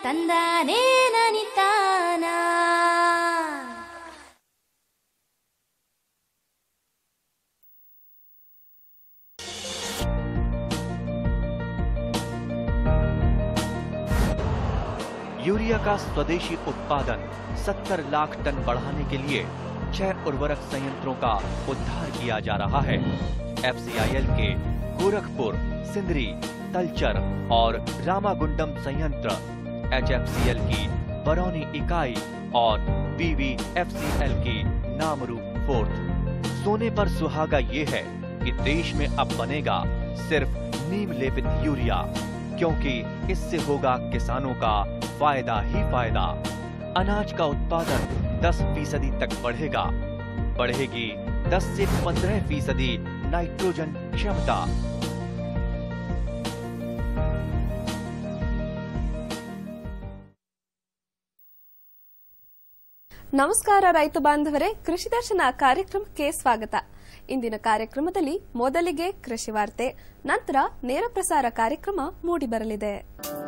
ತಂದಾನೇ ನನಿತಾನ urea का स्वदेशी उत्पादन 70 लाख टन बढ़ाने के लिए छह उर्वरक संयंत्रों का उद्धार किया जा रहा है एफसीआईएल के गोरखपुर सिंदरी तलचर और रामागुंडम संयंत्र एचएफसीएल की बरौनी इकाई और बीवीएफसीएल की नामरू फोर्थ सोने पर सुहागा ये है कि देश में अब बनेगा सिर्फ नीम लेपित यूरिया क्योंकि इससे होगा किसानों का फायदा ही फायदा अनाज का उत्पादन 10 फीसदी तक बढ़ेगा बढ़ेगी 10 से 15 फीसदी नाइट्रोजन क्षमता ನಮಸ್ಕಾರ ರೈತ ಬಾಂಧವರೇ ಕೃಷಿ ದರ್ಶನ ಕಾರ್ಯಕ್ರಮಕ್ಕೆ ಸ್ವಾಗತ ಇಂದಿನ ಕಾರ್ಯಕ್ರಮದಲ್ಲಿ ಮೊದಲಿಗೆ ಕೃಷಿ ವಾರ್ತೆ ನಂತರ ನೇರ ಪ್ರಸಾರ ಕಾರ್ಯಕ್ರಮ ಮೂಡಿಬರಲಿದೆ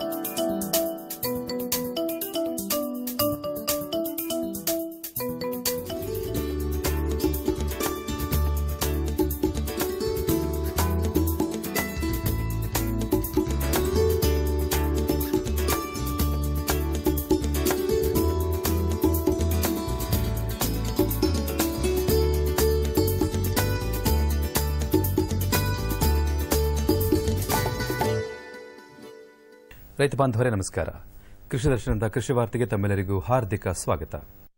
ರೈತ ಬಾಂಧವರೇ ನಮಸ್ಕಾರ ಕೃಷಿ ದರ್ಶನದ ಕೃಷಿ ವಾರ್ತೆಗೆ ತಮ್ಮೆಲ್ಲರಿಗೂ ಹಾರ್ದಿಕ ಸ್ವಾಗತ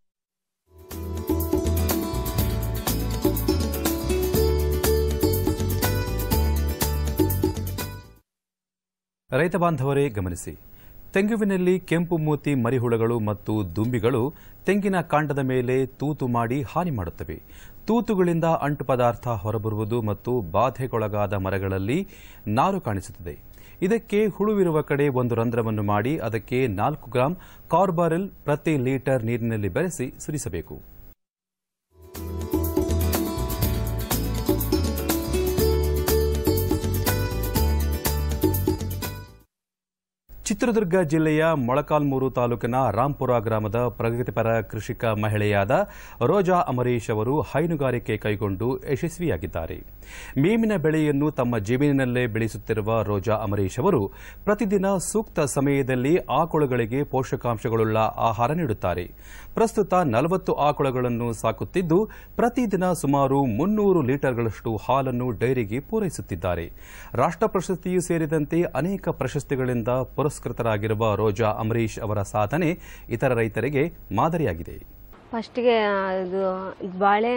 ರೈತ ಬಾಂಧವರೇ ಗಮನಿಸಿ ತೆಂಗುವಿನಲ್ಲಿ ಕೆಂಪು ಮೂತಿ ಮರಿಹುಳುಗಳು ಮತ್ತು ದುಂಬಿಗಳು ತೆಂಗಿನ ಕಾಂಡದ ಮೇಲೆ ತೂತು ಮಾಡಿ ಹಾನಿ ಮಾಡುತ್ತವೆ ತೂತುಗಳಿಂದ ಅಂಟು ಪದಾರ್ಥ ಹೊರಬರುವುದು ಮತ್ತು ಬಾಧೆಗೊಳಗಾದ ಮರಗಳಲ್ಲಿ ನಾರು ಕಾಣಿಸುತ್ತದೆ ಇದಕ್ಕೆ ಹುಳುವಿರುವ ಕಡೆ ಒಂದು ರಂಧ್ರವನ್ನು ಮಾಡಿ ಅದಕ್ಕೆ ನಾಲ್ಕು ಗ್ರಾಂ ಕಾರ್ಬಾರಿಲ್ ಪ್ರತಿ ಲೀಟರ್ ನೀರಿನಲ್ಲಿ ಬೆರೆಸಿ ಸುರಿಸಬೇಕು ಚಿತ್ರದುರ್ಗ ಜಿಲ್ಲೆಯ ಮೊಳಕಾಲ್ಮೂರು ತಾಲೂಕಿನ ರಾಂಪುರ ಗ್ರಾಮದ ಪ್ರಗತಿಪರ ಕೃಷಿಕ ಮಹಿಳೆಯಾದ ರೋಜಾ ಅಮರೀಶ್ ಅವರು ಹೈನುಗಾರಿಕೆ ಕೈಗೊಂಡು ಯಶಸ್ವಿಯಾಗಿದ್ದಾರೆ ಮೇವಿನ ಬೆಳೆಯನ್ನು ತಮ್ಮ ಜಮೀನಿನಲ್ಲೇ ಬೆಳೆಸುತ್ತಿರುವ ರೋಜಾ ಅಮರೀಶ್ ಅವರು ಪ್ರತಿದಿನ ಸೂಕ್ತ ಸಮಯದಲ್ಲಿ ಆಕಳುಗಳಿಗೆ ಪೋಷಕಾಂಶಗಳುಳ್ಳ ಆಹಾರ ನೀಡುತ್ತಾರೆ ಪ್ರಸ್ತುತ ನಲವತ್ತು ಆಕಳುಗಳನ್ನು ಸಾಕುತ್ತಿದ್ದು ಪ್ರತಿದಿನ ಸುಮಾರು ಮುನ್ನೂರು ಲೀಟರ್ಗಳಷ್ಟು ಹಾಲನ್ನು ಡೈರಿಗೆ ಪೂರೈಸುತ್ತಿದ್ದಾರೆ ರಾಷ್ಟ್ರ ಪ್ರಶಸ್ತಿಯೂ ಸೇರಿದಂತೆ ಅನೇಕ ಪ್ರಶಸ್ತಿಗಳಿಂದ ಪುರಸ್ಕೃತರಾಗಿರುವ ರೋಜಾ ಅಮರೀಶ್ ಅವರ ಸಾಧನೆ ಇತರ ರೈತರಿಗೆ ಮಾದರಿಯಾಗಿದೆ ಫಸ್ಟಿಗೆ ಇದು ಬಾಳೆ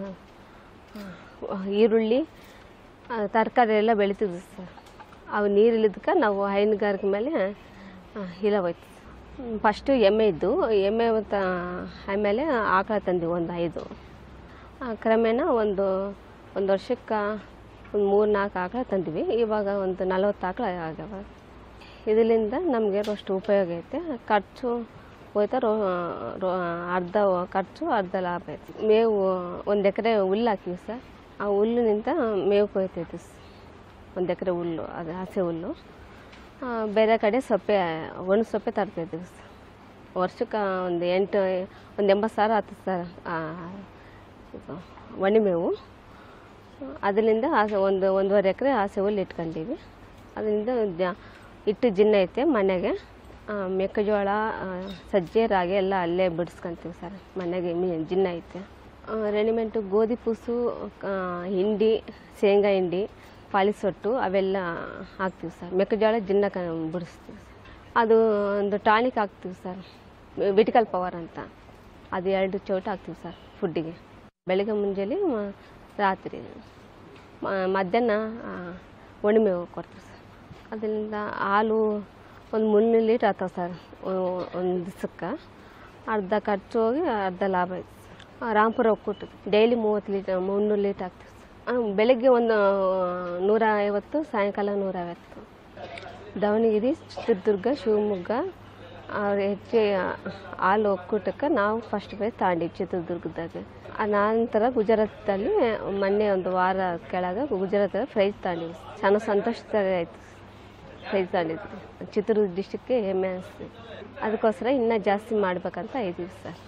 ಆ, ಈರುಳ್ಳಿ ಆ, ತರಕಾರಿ ಎಲ್ಲ ಬೆಳಿತಿದ್ವಿ ಸರ್ ಅವು ನೀರಿಲ್ಲದಕ್ಕೆ ನಾವು ಹೈನುಗಾರಿಕೆ ಮೇಲೆ ಆ, ಇಲ್ಲ ಹೋಯ್ತು ಫಸ್ಟು ಎಮ್ಮೆ ಇದ್ದು ಎಮ್ಮೆ ಮತ್ತು ಆಮೇಲೆ ಆಕಳ ತಂದ್ವಿ ಒಂದು ಐದು ಆ, ಕ್ರಮೇಣ ಒಂದು ಒಂದು ವರ್ಷಕ್ಕೆ ಒಂದು ಮೂರು ನಾಲ್ಕು ಆಕಳ ತಂದ್ವಿ ಇವಾಗ ಒಂದು ನಲವತ್ತು ಆಕಳ ಆಗ್ಯಾವ ಇದರಿಂದ ನಮಗೆ ಅಷ್ಟು ಉಪಯೋಗ ಐತೆ ಖರ್ಚು ಹೋಯ್ತಾ ರೋ ರೋ ಅರ್ಧ ಖರ್ಚು ಅರ್ಧ ಲಾಭ ಐತೆ ಮೇವು ಒಂದು ಎಕರೆ ಹುಲ್ಲು ಹಾಕಿವಿ ಸರ್ ಆ ಹುಲ್ಲಿನಿಂದ ಮೇವು ಕೊಯ್ತೈತೆ ಒಂದು ಎಕರೆ ಹುಲ್ಲು ಅದು ಹಸೆ ಹುಲ್ಲು ಆ, ಬೇರೆ ಕಡೆ ಸೊಪ್ಪೆ ಒಣ ಸೊಪ್ಪೆ ತರ್ತಾಯಿದ್ದೀವಿ ಸರ್ ವರ್ಷಕ್ಕೆ ಒಂದು ಎಂಟು ಒಂದು ಎಂಬತ್ತು ಸಾವಿರ ಆಗ್ತದೆ ಸರ್ ಆ, ಇದು ಒಣಮೇವು ಅದರಿಂದ ಆಸೆ ಒಂದು ಒಂದೂವರೆ ಎಕರೆ ಆಸೆ ಹುಲ್ಲು ಇಟ್ಕೊಂಡಿವಿ ಅದರಿಂದ ದ- ಹಿಟ್ಟು ಜಿನ್ನ ಐತೆ ಮನೆಗೆ ಆ, ಮೆಕ್ಕೆಜೋಳ ಆ, ಸಜ್ಜೆ ರಾಗಿ ಎಲ್ಲ ಅಲ್ಲೇ ಬಿಡಿಸ್ಕೊಂತೀವಿ ಸರ್ ಮನೆಗೆ ಮಿ ಜಿನ್ನ ಐತೆ ಆ, ರೆಡಿಮೆಂಟು ಗೋಧಿ ಪೂಸು ಆ, ಹಿಂಡಿ ಶೇಂಗಾ ಹಿಂಡಿ ಪಾಲಿಸೊಟ್ಟು ಅವೆಲ್ಲ ಹಾಕ್ತೀವಿ ಸರ್ ಮೆಕ್ಕೆಜೋಳ ಜಿನ್ನ ಕ ಬಿಡಿಸ್ತೀವಿ ಅದು ಒಂದು ಟಾನಿಕ್ ಹಾಕ್ತೀವಿ ಸರ್ ವಿಟಿಕಲ್ ಪವರ್ ಅಂತ ಅದು ಎರಡು ಚೌಟ ಹಾಕ್ತೀವಿ ಸರ್ ಫುಡ್ಡಿಗೆ ಬೆಳಗ್ಗೆ ಮುಂಜಾನೆ ಮ- ರಾತ್ರಿ ಮ- ಮಧ್ಯಾಹ್ನ ಆ, ಒಣಮೇವು ಕೊಡ್ತೀವಿ ಸರ್ ಅದರಿಂದ ಹಾಲು ಒಂದು ಮುನ್ನೂರು ಲೀಟ್ರ್ ಆಗ್ತಾವೆ ಸರ್ ಒಂದು ದಿವಸಕ್ಕೆ ಅರ್ಧ ಖರ್ಚು ಹೋಗಿ ಅರ್ಧ ಲಾಭ ಐತೆ ಸರ್ ರಾಂಪುರ ಒಕ್ಕೂಟ ಡೈಲಿ ಮೂವತ್ತು ಲೀಟರ್ ಮುನ್ನೂರು ಲೀಟ್ರ್ ಆಗ್ತೀವಿ ಸರ್ ಆ, ಬೆಳಗ್ಗೆ ಒಂದು ನೂರ ಐವತ್ತು ಸಾಯಂಕಾಲ ನೂರ ಐವತ್ತು ದಾವಣಗೆರೆ ಚಿತ್ರದುರ್ಗ ಶಿವಮೊಗ್ಗ ಅವ್ರ ಹೆಚ್ಚಿಗೆ ಹಾಲು ಒಕ್ಕೂಟಕ್ಕೆ ನಾವು ಫಸ್ಟ್ ಪ್ರೈಸ್ ತಗೊಂಡಿವಿ ಚಿತ್ರದುರ್ಗದಾಗ ಆ ನಂತರ ಗುಜರಾತಲ್ಲಿ ಮೊನ್ನೆ ಒಂದು ವಾರ ಕೆಳಗೆ ಗುಜರಾತಲ್ಲಿ ಪ್ರೈಸ್ ತಗೊಂಡಿವಿ ಚೆನ್ನಾಗಿ ಸಂತೋಷ ಆಯ್ತು ಪ್ರೈಸ್ ತಗೊಂಡಿದ್ವಿ ಚಿತ್ರದುರ್ಗ ಡಿಸ್ಟಿಕ್ಗೆ ಹೆಮ್ಮೆ ಅನಿಸ್ತು ಅದಕ್ಕೋಸ್ಕರ ಇನ್ನೂ ಜಾಸ್ತಿ ಮಾಡ್ಬೇಕಂತ ಇದ್ದೀವಿ ಸರ್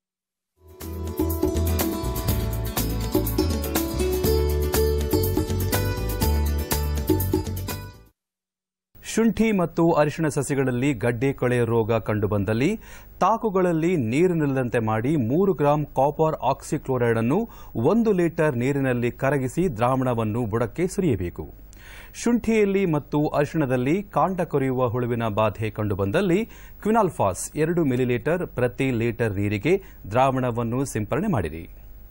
ಶುಂಠಿ ಮತ್ತು ಅರಿಶಿಣ ಸಸಿಗಳಲ್ಲಿ ಗಡ್ಡೆ ಕೊಳೆ ರೋಗ ಕಂಡುಬಂದಲ್ಲಿ ತಾಕುಗಳಲ್ಲಿ ನೀರು ನಿಲ್ಲದಂತೆ ಮಾಡಿ ಮೂರು ಗ್ರಾಂ ಕಾಪರ್ ಆಕ್ಸಿಕ್ಲೋರೈಡ್ ಅನ್ನು ಒಂದು ಲೀಟರ್ ನೀರಿನಲ್ಲಿ ಕರಗಿಸಿ ದ್ರಾವಣವನ್ನು ಬುಡಕ್ಕೆ ಸುರಿಯಬೇಕು ಶುಂಠಿಯಲ್ಲಿ ಮತ್ತು ಅರಿಶಿಣದಲ್ಲಿ ಕಾಂಡ ಕೊರೆಯುವ ಹುಳುವಿನ ಬಾಧೆ ಕಂಡುಬಂದಲ್ಲಿ ಕ್ವಿನಾಲ್ಫಾಸ್ ಎರಡು ಮಿಲಿಲೀಟರ್ ಪ್ರತಿ ಲೀಟರ್ ನೀರಿಗೆ ದ್ರಾವಣವನ್ನು ಸಿಂಪರಣೆ ಮಾಡಿರಿ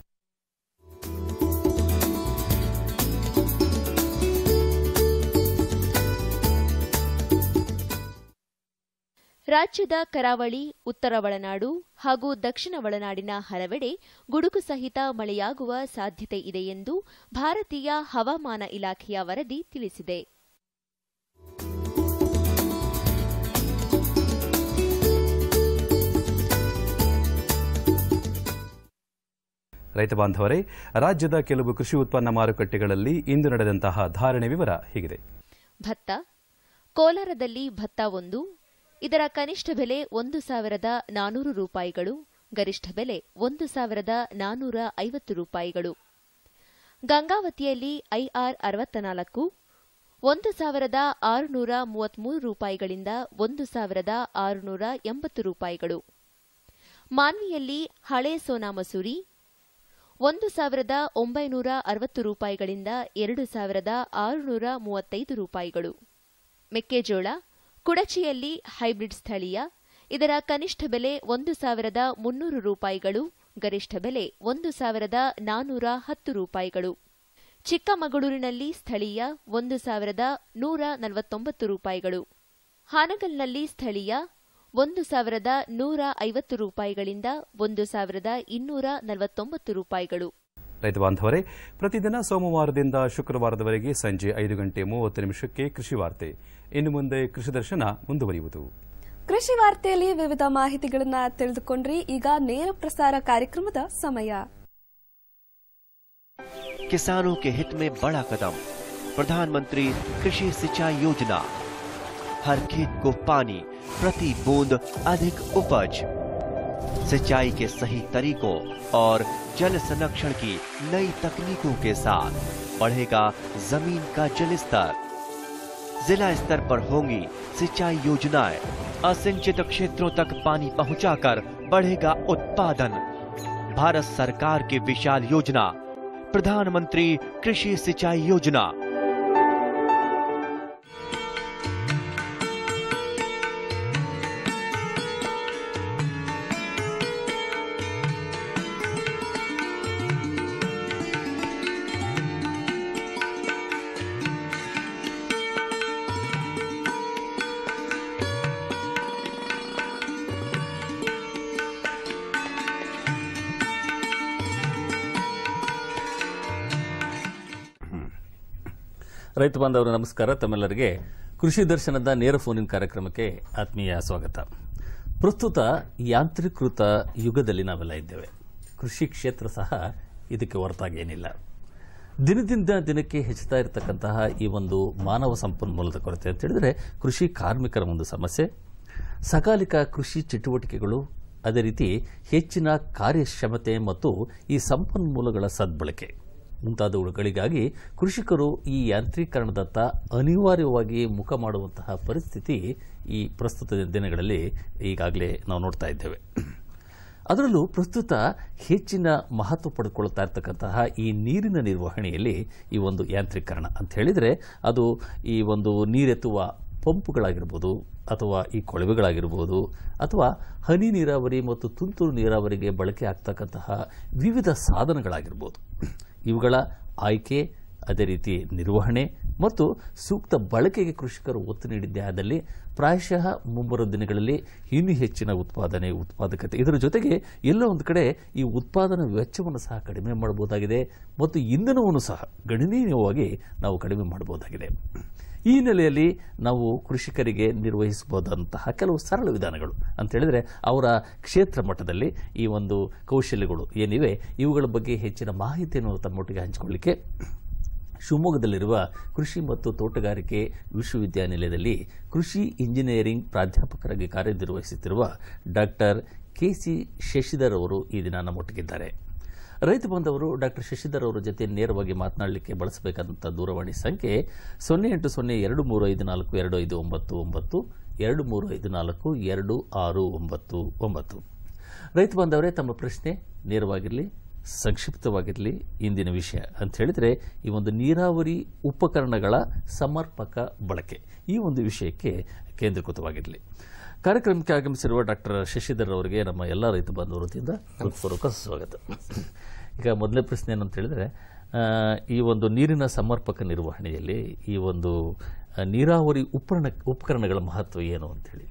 ರಾಜ್ಯದ ಕರಾವಳಿ ಉತ್ತರ ಒಳನಾಡು ಹಾಗೂ ದಕ್ಷಿಣ ಒಳನಾಡಿನ ಹಲವೆಡೆ ಗುಡುಗು ಸಹಿತ ಮಳೆಯಾಗುವ ಸಾಧ್ಯತೆ ಇದೆ ಎಂದು ಭಾರತೀಯ ಹವಾಮಾನ ಇಲಾಖೆಯ ವರದಿ ತಿಳಿಸಿದೆ ರೈತ ಬಾಂಧವರೇ ರಾಜ್ಯದ ಕೆಲವು ಕೃಷಿ ಉತ್ಪನ್ನ ಮಾರುಕಟ್ಟೆಗಳಲ್ಲಿ ಇಂದು ನಡೆದಂತಹ ಧಾರಣೆ ವಿವರ ಹೀಗಿದೆ ಭತ್ತ ಕೋಲಾರದಲ್ಲಿ ಭತ್ತ ಒಂದು ಇದರ ಕನಿಷ್ಠ ಬೆಲೆ ಒಂದು ಸಾವಿರದ ನಾನೂರು ರೂಪಾಯಿಗಳು ಗರಿಷ್ಠ ಬೆಲೆ ಒಂದು ಸಾವಿರದ ನಾನೂರ ಐವತ್ತು ರೂಪಾಯಿಗಳು ಗಂಗಾವತಿಯಲ್ಲಿ ಐಆರ್ ಅರವತ್ತ ನಾಲ್ಕು ಒಂದು ಸಾವಿರದ ಆರುನೂರ ಮೂವತ್ಮೂರು ರೂಪಾಯಿಗಳಿಂದ ಒಂದು ಸಾವಿರದ ಆರುನೂರ ಎಂಬತ್ತು ರೂಪಾಯಿಗಳು ಮಾನ್ವಿಯಲ್ಲಿ ಹಳೆ ಸೋನಾ ಮಸೂರಿ ಒಂದು ಸಾವಿರದ ಒಂಬೈನೂರ ಅರವತ್ತು ರೂಪಾಯಿಗಳಿಂದ ಎರಡು ಸಾವಿರದ ಆರುನೂರ ಮೂವತ್ತೈದು ರೂಪಾಯಿಗಳು ಮೆಕ್ಕೆಜೋಳ ಕುಡಚಿಯಲ್ಲಿ ಹೈಬ್ರಿಡ್ ಸ್ಥಳೀಯ ಇದರ ಕನಿಷ್ಠ ಬೆಲೆ ಒಂದು ಸಾವಿರದ ಮುನ್ನೂರು ರೂಪಾಯಿಗಳು ಗರಿಷ್ಠ ಬೆಲೆ ಒಂದು ಸಾವಿರದ ನಾನೂರ ಹತ್ತು ರೂಪಾಯಿಗಳು ಚಿಕ್ಕಮಗಳೂರಿನಲ್ಲಿ ಸ್ಥಳೀಯ ಒಂದು ಸಾವಿರದ ನೂರ ನಲವತ್ತೊಂಬತ್ತು ರೂಪಾಯಿಗಳು ಹಾನಗಲ್ನಲ್ಲಿ ಸ್ಥಳೀಯ ಒಂದು ಸಾವಿರದ ನೂರ ಐವತ್ತು ರೂಪಾಯಿಗಳಿಂದ ಒಂದು ಸಾವಿರದ ಇನ್ನೂರ ನಲವತ್ತೊಂಬತ್ತು ರೂಪಾಯಿಗಳು ರೈತ ಬಾಂಧವರೇ ಪ್ರತಿದಿನ ಸೋಮವಾರದಿಂದ ಶುಕ್ರವಾರದವರೆಗೆ ಸಂಜೆ ಐದು ಗಂಟೆ ಮೂವತ್ತು ನಿಮಿಷಕ್ಕೆ ಕೃಷಿ ವಾರ್ತೆ ಇನ್ನು ಮುಂದೆ ಕೃಷಿ ದರ್ಶನ ಮುಂದುವರಿಯುವುದು ಕೃಷಿ ವಾರ್ತೆಯಲ್ಲಿ ವಿವಿಧ ಮಾಹಿತಿಗಳನ್ನ ತಿಳಿದುಕೊಂಡ್ರಿ ಈಗ ನೇರ ಪ್ರಸಾರ ಕಾರ್ಯಕ್ರಮದ ಸಮಯ किसानों के हित में बड़ा कदम प्रधानमंत्री कृषि सिंचाई योजना हर खेत को पानी प्रति बूंद अधिक उपज सिंचाई के सही तरीकों और जल संरक्षण की नई तकनीकों के साथ बढ़ेगा जमीन का जल स्तर जिला स्तर पर होंगी सिंचाई योजनाएं असिंचित क्षेत्रों तक पानी पहुंचाकर बढ़ेगा उत्पादन भारत सरकार की विशाल योजना प्रधानमंत्री कृषि सिंचाई योजना ರೈತ ಬಾಂಧವರು ನಮಸ್ಕಾರ ತಮ್ಮೆಲ್ಲರಿಗೆ ಕೃಷಿ ದರ್ಶನದ ನೇರ ಫೋನಿನ ಕಾರ್ಯಕ್ರಮಕ್ಕೆ ಆತ್ಮೀಯ ಸ್ವಾಗತ ಪ್ರಸ್ತುತ ಯಾಂತ್ರೀಕೃತ ಯುಗದಲ್ಲಿ ನಾವೆಲ್ಲ ಇದ್ದೇವೆ ಕೃಷಿ ಕ್ಷೇತ್ರ ಸಹ ಇದಕ್ಕೆ ಹೊರತಾಗಿ ಏನಿಲ್ಲ ದಿನದಿಂದ ದಿನಕ್ಕೆ ಹೆಚ್ಚುತ್ತಾ ಇರತಕ್ಕಂತಹ ಈ ಒಂದು ಮಾನವ ಸಂಪನ್ಮೂಲದ ಕೊರತೆ ಅಂತ ಹೇಳಿದ್ರೆ ಕೃಷಿ ಕಾರ್ಮಿಕರ ಒಂದು ಸಮಸ್ಯೆ ಸಕಾಲಿಕ ಕೃಷಿ ಚಟುವಟಿಕೆಗಳು ಅದೇ ರೀತಿ ಹೆಚ್ಚಿನ ಕಾರ್ಯಕ್ಷಮತೆ ಮತ್ತು ಈ ಸಂಪನ್ಮೂಲಗಳ ಸದ್ಬಳಕೆ ಮುಂತಾದವುಗಳಿಗಾಗಿ ಕೃಷಿಕರು ಈ ಯಾಂತ್ರೀಕರಣದತ್ತ ಅನಿವಾರ್ಯವಾಗಿ ಮುಖ ಮಾಡುವಂತಹ ಪರಿಸ್ಥಿತಿ ಈ ಪ್ರಸ್ತುತ ದಿನಗಳಲ್ಲಿ ಈಗಾಗಲೇ ನಾವು ನೋಡ್ತಾ ಇದ್ದೇವೆ ಅದರಲ್ಲೂ ಪ್ರಸ್ತುತ ಹೆಚ್ಚಿನ ಮಹತ್ವ ಪಡೆದುಕೊಳ್ತಾ ಇರತಕ್ಕಂತಹ ಈ ನೀರಿನ ನಿರ್ವಹಣೆಯಲ್ಲಿ ಈ ಒಂದು ಯಾಂತ್ರೀಕರಣ ಅಂತ ಹೇಳಿದರೆ ಅದು ಈ ಒಂದು ನೀರೆತ್ತುವ ಪಂಪ್ಗಳಾಗಿರ್ಬೋದು ಅಥವಾ ಈ ಕೊಳವೆಗಳಾಗಿರ್ಬೋದು ಅಥವಾ ಹನಿ ನೀರಾವರಿ ಮತ್ತು ತುಂತುರು ನೀರಾವರಿಗೆ ಬಳಕೆ ಆಗ್ತಕ್ಕಂತಹ ವಿವಿಧ ಸಾಧನಗಳಾಗಿರ್ಬೋದು ಇವುಗಳ ಆಯ್ಕೆ ಅದೇ ರೀತಿ ನಿರ್ವಹಣೆ ಮತ್ತು ಸೂಕ್ತ ಬಳಕೆಗೆ ಕೃಷಿಕರು ಒತ್ತು ನೀಡಿದ್ದೇ ಆದಲ್ಲಿ ಪ್ರಾಯಶಃ ಮುಂಬರುವ ದಿನಗಳಲ್ಲಿ ಇನ್ನೂ ಹೆಚ್ಚಿನ ಉತ್ಪಾದನೆ ಉತ್ಪಾದಕತೆ ಇದರ ಜೊತೆಗೆ ಎಲ್ಲೋ ಒಂದು ಕಡೆ ಈ ಉತ್ಪಾದನಾ ವೆಚ್ಚವನ್ನು ಸಹ ಕಡಿಮೆ ಮಾಡಬಹುದಾಗಿದೆ ಮತ್ತು ಇಂಧನವನ್ನು ಸಹ ಗಣನೀಯವಾಗಿ ನಾವು ಕಡಿಮೆ ಮಾಡಬಹುದಾಗಿದೆ ಈ ಹಿನ್ನೆಲೆಯಲ್ಲಿ ನಾವು ಕೃಷಿಕರಿಗೆ ನಿರ್ವಹಿಸಬಹುದಂತಹ ಕೆಲವು ಸರಳ ವಿಧಾನಗಳು ಅಂತ ಹೇಳಿದ್ರೆ ಅವರ ಕ್ಷೇತ್ರ ಮಟ್ಟದಲ್ಲಿ ಈ ಒಂದು ಕೌಶಲ್ಯಗಳು ಏನಿವೆ ಇವುಗಳ ಬಗ್ಗೆ ಹೆಚ್ಚಿನ ಮಾಹಿತಿಯನ್ನು ತಮ್ಮೊಟ್ಟಿಗೆ ಹಂಚಿಕೊಳ್ಳಿಕ್ಕೆ ಶಿವಮೊಗ್ಗದಲ್ಲಿರುವ ಕೃಷಿ ಮತ್ತು ತೋಟಗಾರಿಕೆ ವಿಶ್ವವಿದ್ಯಾನಿಲಯದಲ್ಲಿ ಕೃಷಿ ಇಂಜಿನಿಯರಿಂಗ್ ಪ್ರಾಧ್ಯಾಪಕರಾಗಿ ಕಾರ್ಯನಿರ್ವಹಿಸುತ್ತಿರುವ ಡಾಕ್ಟರ್ ಕೆ ಸಿ ಶಶಿಧರ್ ಅವರು ಈ ದಿನ ನಮ್ಮೊಟ್ಟಿಗಿದ್ದಾರೆ ರೈತ ಬಂದವರು ಡಾಕ್ಟರ್ ಶಶಿಧರ್ ಅವರ ಜೊತೆ ನೇರವಾಗಿ ಮಾತನಾಡಲಿಕ್ಕೆ ಬಳಸಬೇಕಾದಂಥ ದೂರವಾಣಿ ಸಂಖ್ಯೆ ಸೊನ್ನೆ ಎಂಟು ಸೊನ್ನೆ ಎರಡು ಮೂರು ಐದು ನಾಲ್ಕು ಎರಡು ಐದು ಒಂಬತ್ತು ಒಂಬತ್ತು ಎರಡು ಮೂರು ಐದು ನಾಲ್ಕು ಎರಡು ಆರು ಒಂಬತ್ತು ಒಂಬತ್ತು ರೈತ ಬಾಂಧವರೇ ತಮ್ಮ ಪ್ರಶ್ನೆ ನೇರವಾಗಿರಲಿ ಸಂಕ್ಷಿಪ್ತವಾಗಿರಲಿ ಇಂದಿನ ವಿಷಯ ಅಂತ ಹೇಳಿದರೆ ಈ ಒಂದು ನೀರಾವರಿ ಉಪಕರಣಗಳ ಸಮರ್ಪಕ ಬಳಕೆ ಈ ಒಂದು ವಿಷಯಕ್ಕೆ ಕೇಂದ್ರೀಕೃತವಾಗಿರಲಿ ಕಾರ್ಯಕ್ರಮಕ್ಕೆ ಆಗಮಿಸಿರುವ ಡಾಕ್ಟರ್ ಶಶಿಧರ್ ಅವರಿಗೆ ನಮ್ಮ ಎಲ್ಲ ರೈತ ಬಾಂಧವರ ವತಿಯಿಂದ ಹೃತ್ಪೂರ್ವಕ ಸ್ವಾಗತ ಈಗ ಮೊದಲನೇ ಪ್ರಶ್ನೆ ಏನಂತ ಹೇಳಿದರೆ ಆ, ಈ ಒಂದು ನೀರಿನ ಸಮರ್ಪಕ ನಿರ್ವಹಣೆಯಲ್ಲಿ ಈ ಒಂದು ಆ, ನೀರಾವರಿ ಉಪಕರಣ ಉಪಕರಣಗಳ ಮಹತ್ವ ಏನು ಅಂತ ಹೇಳಿ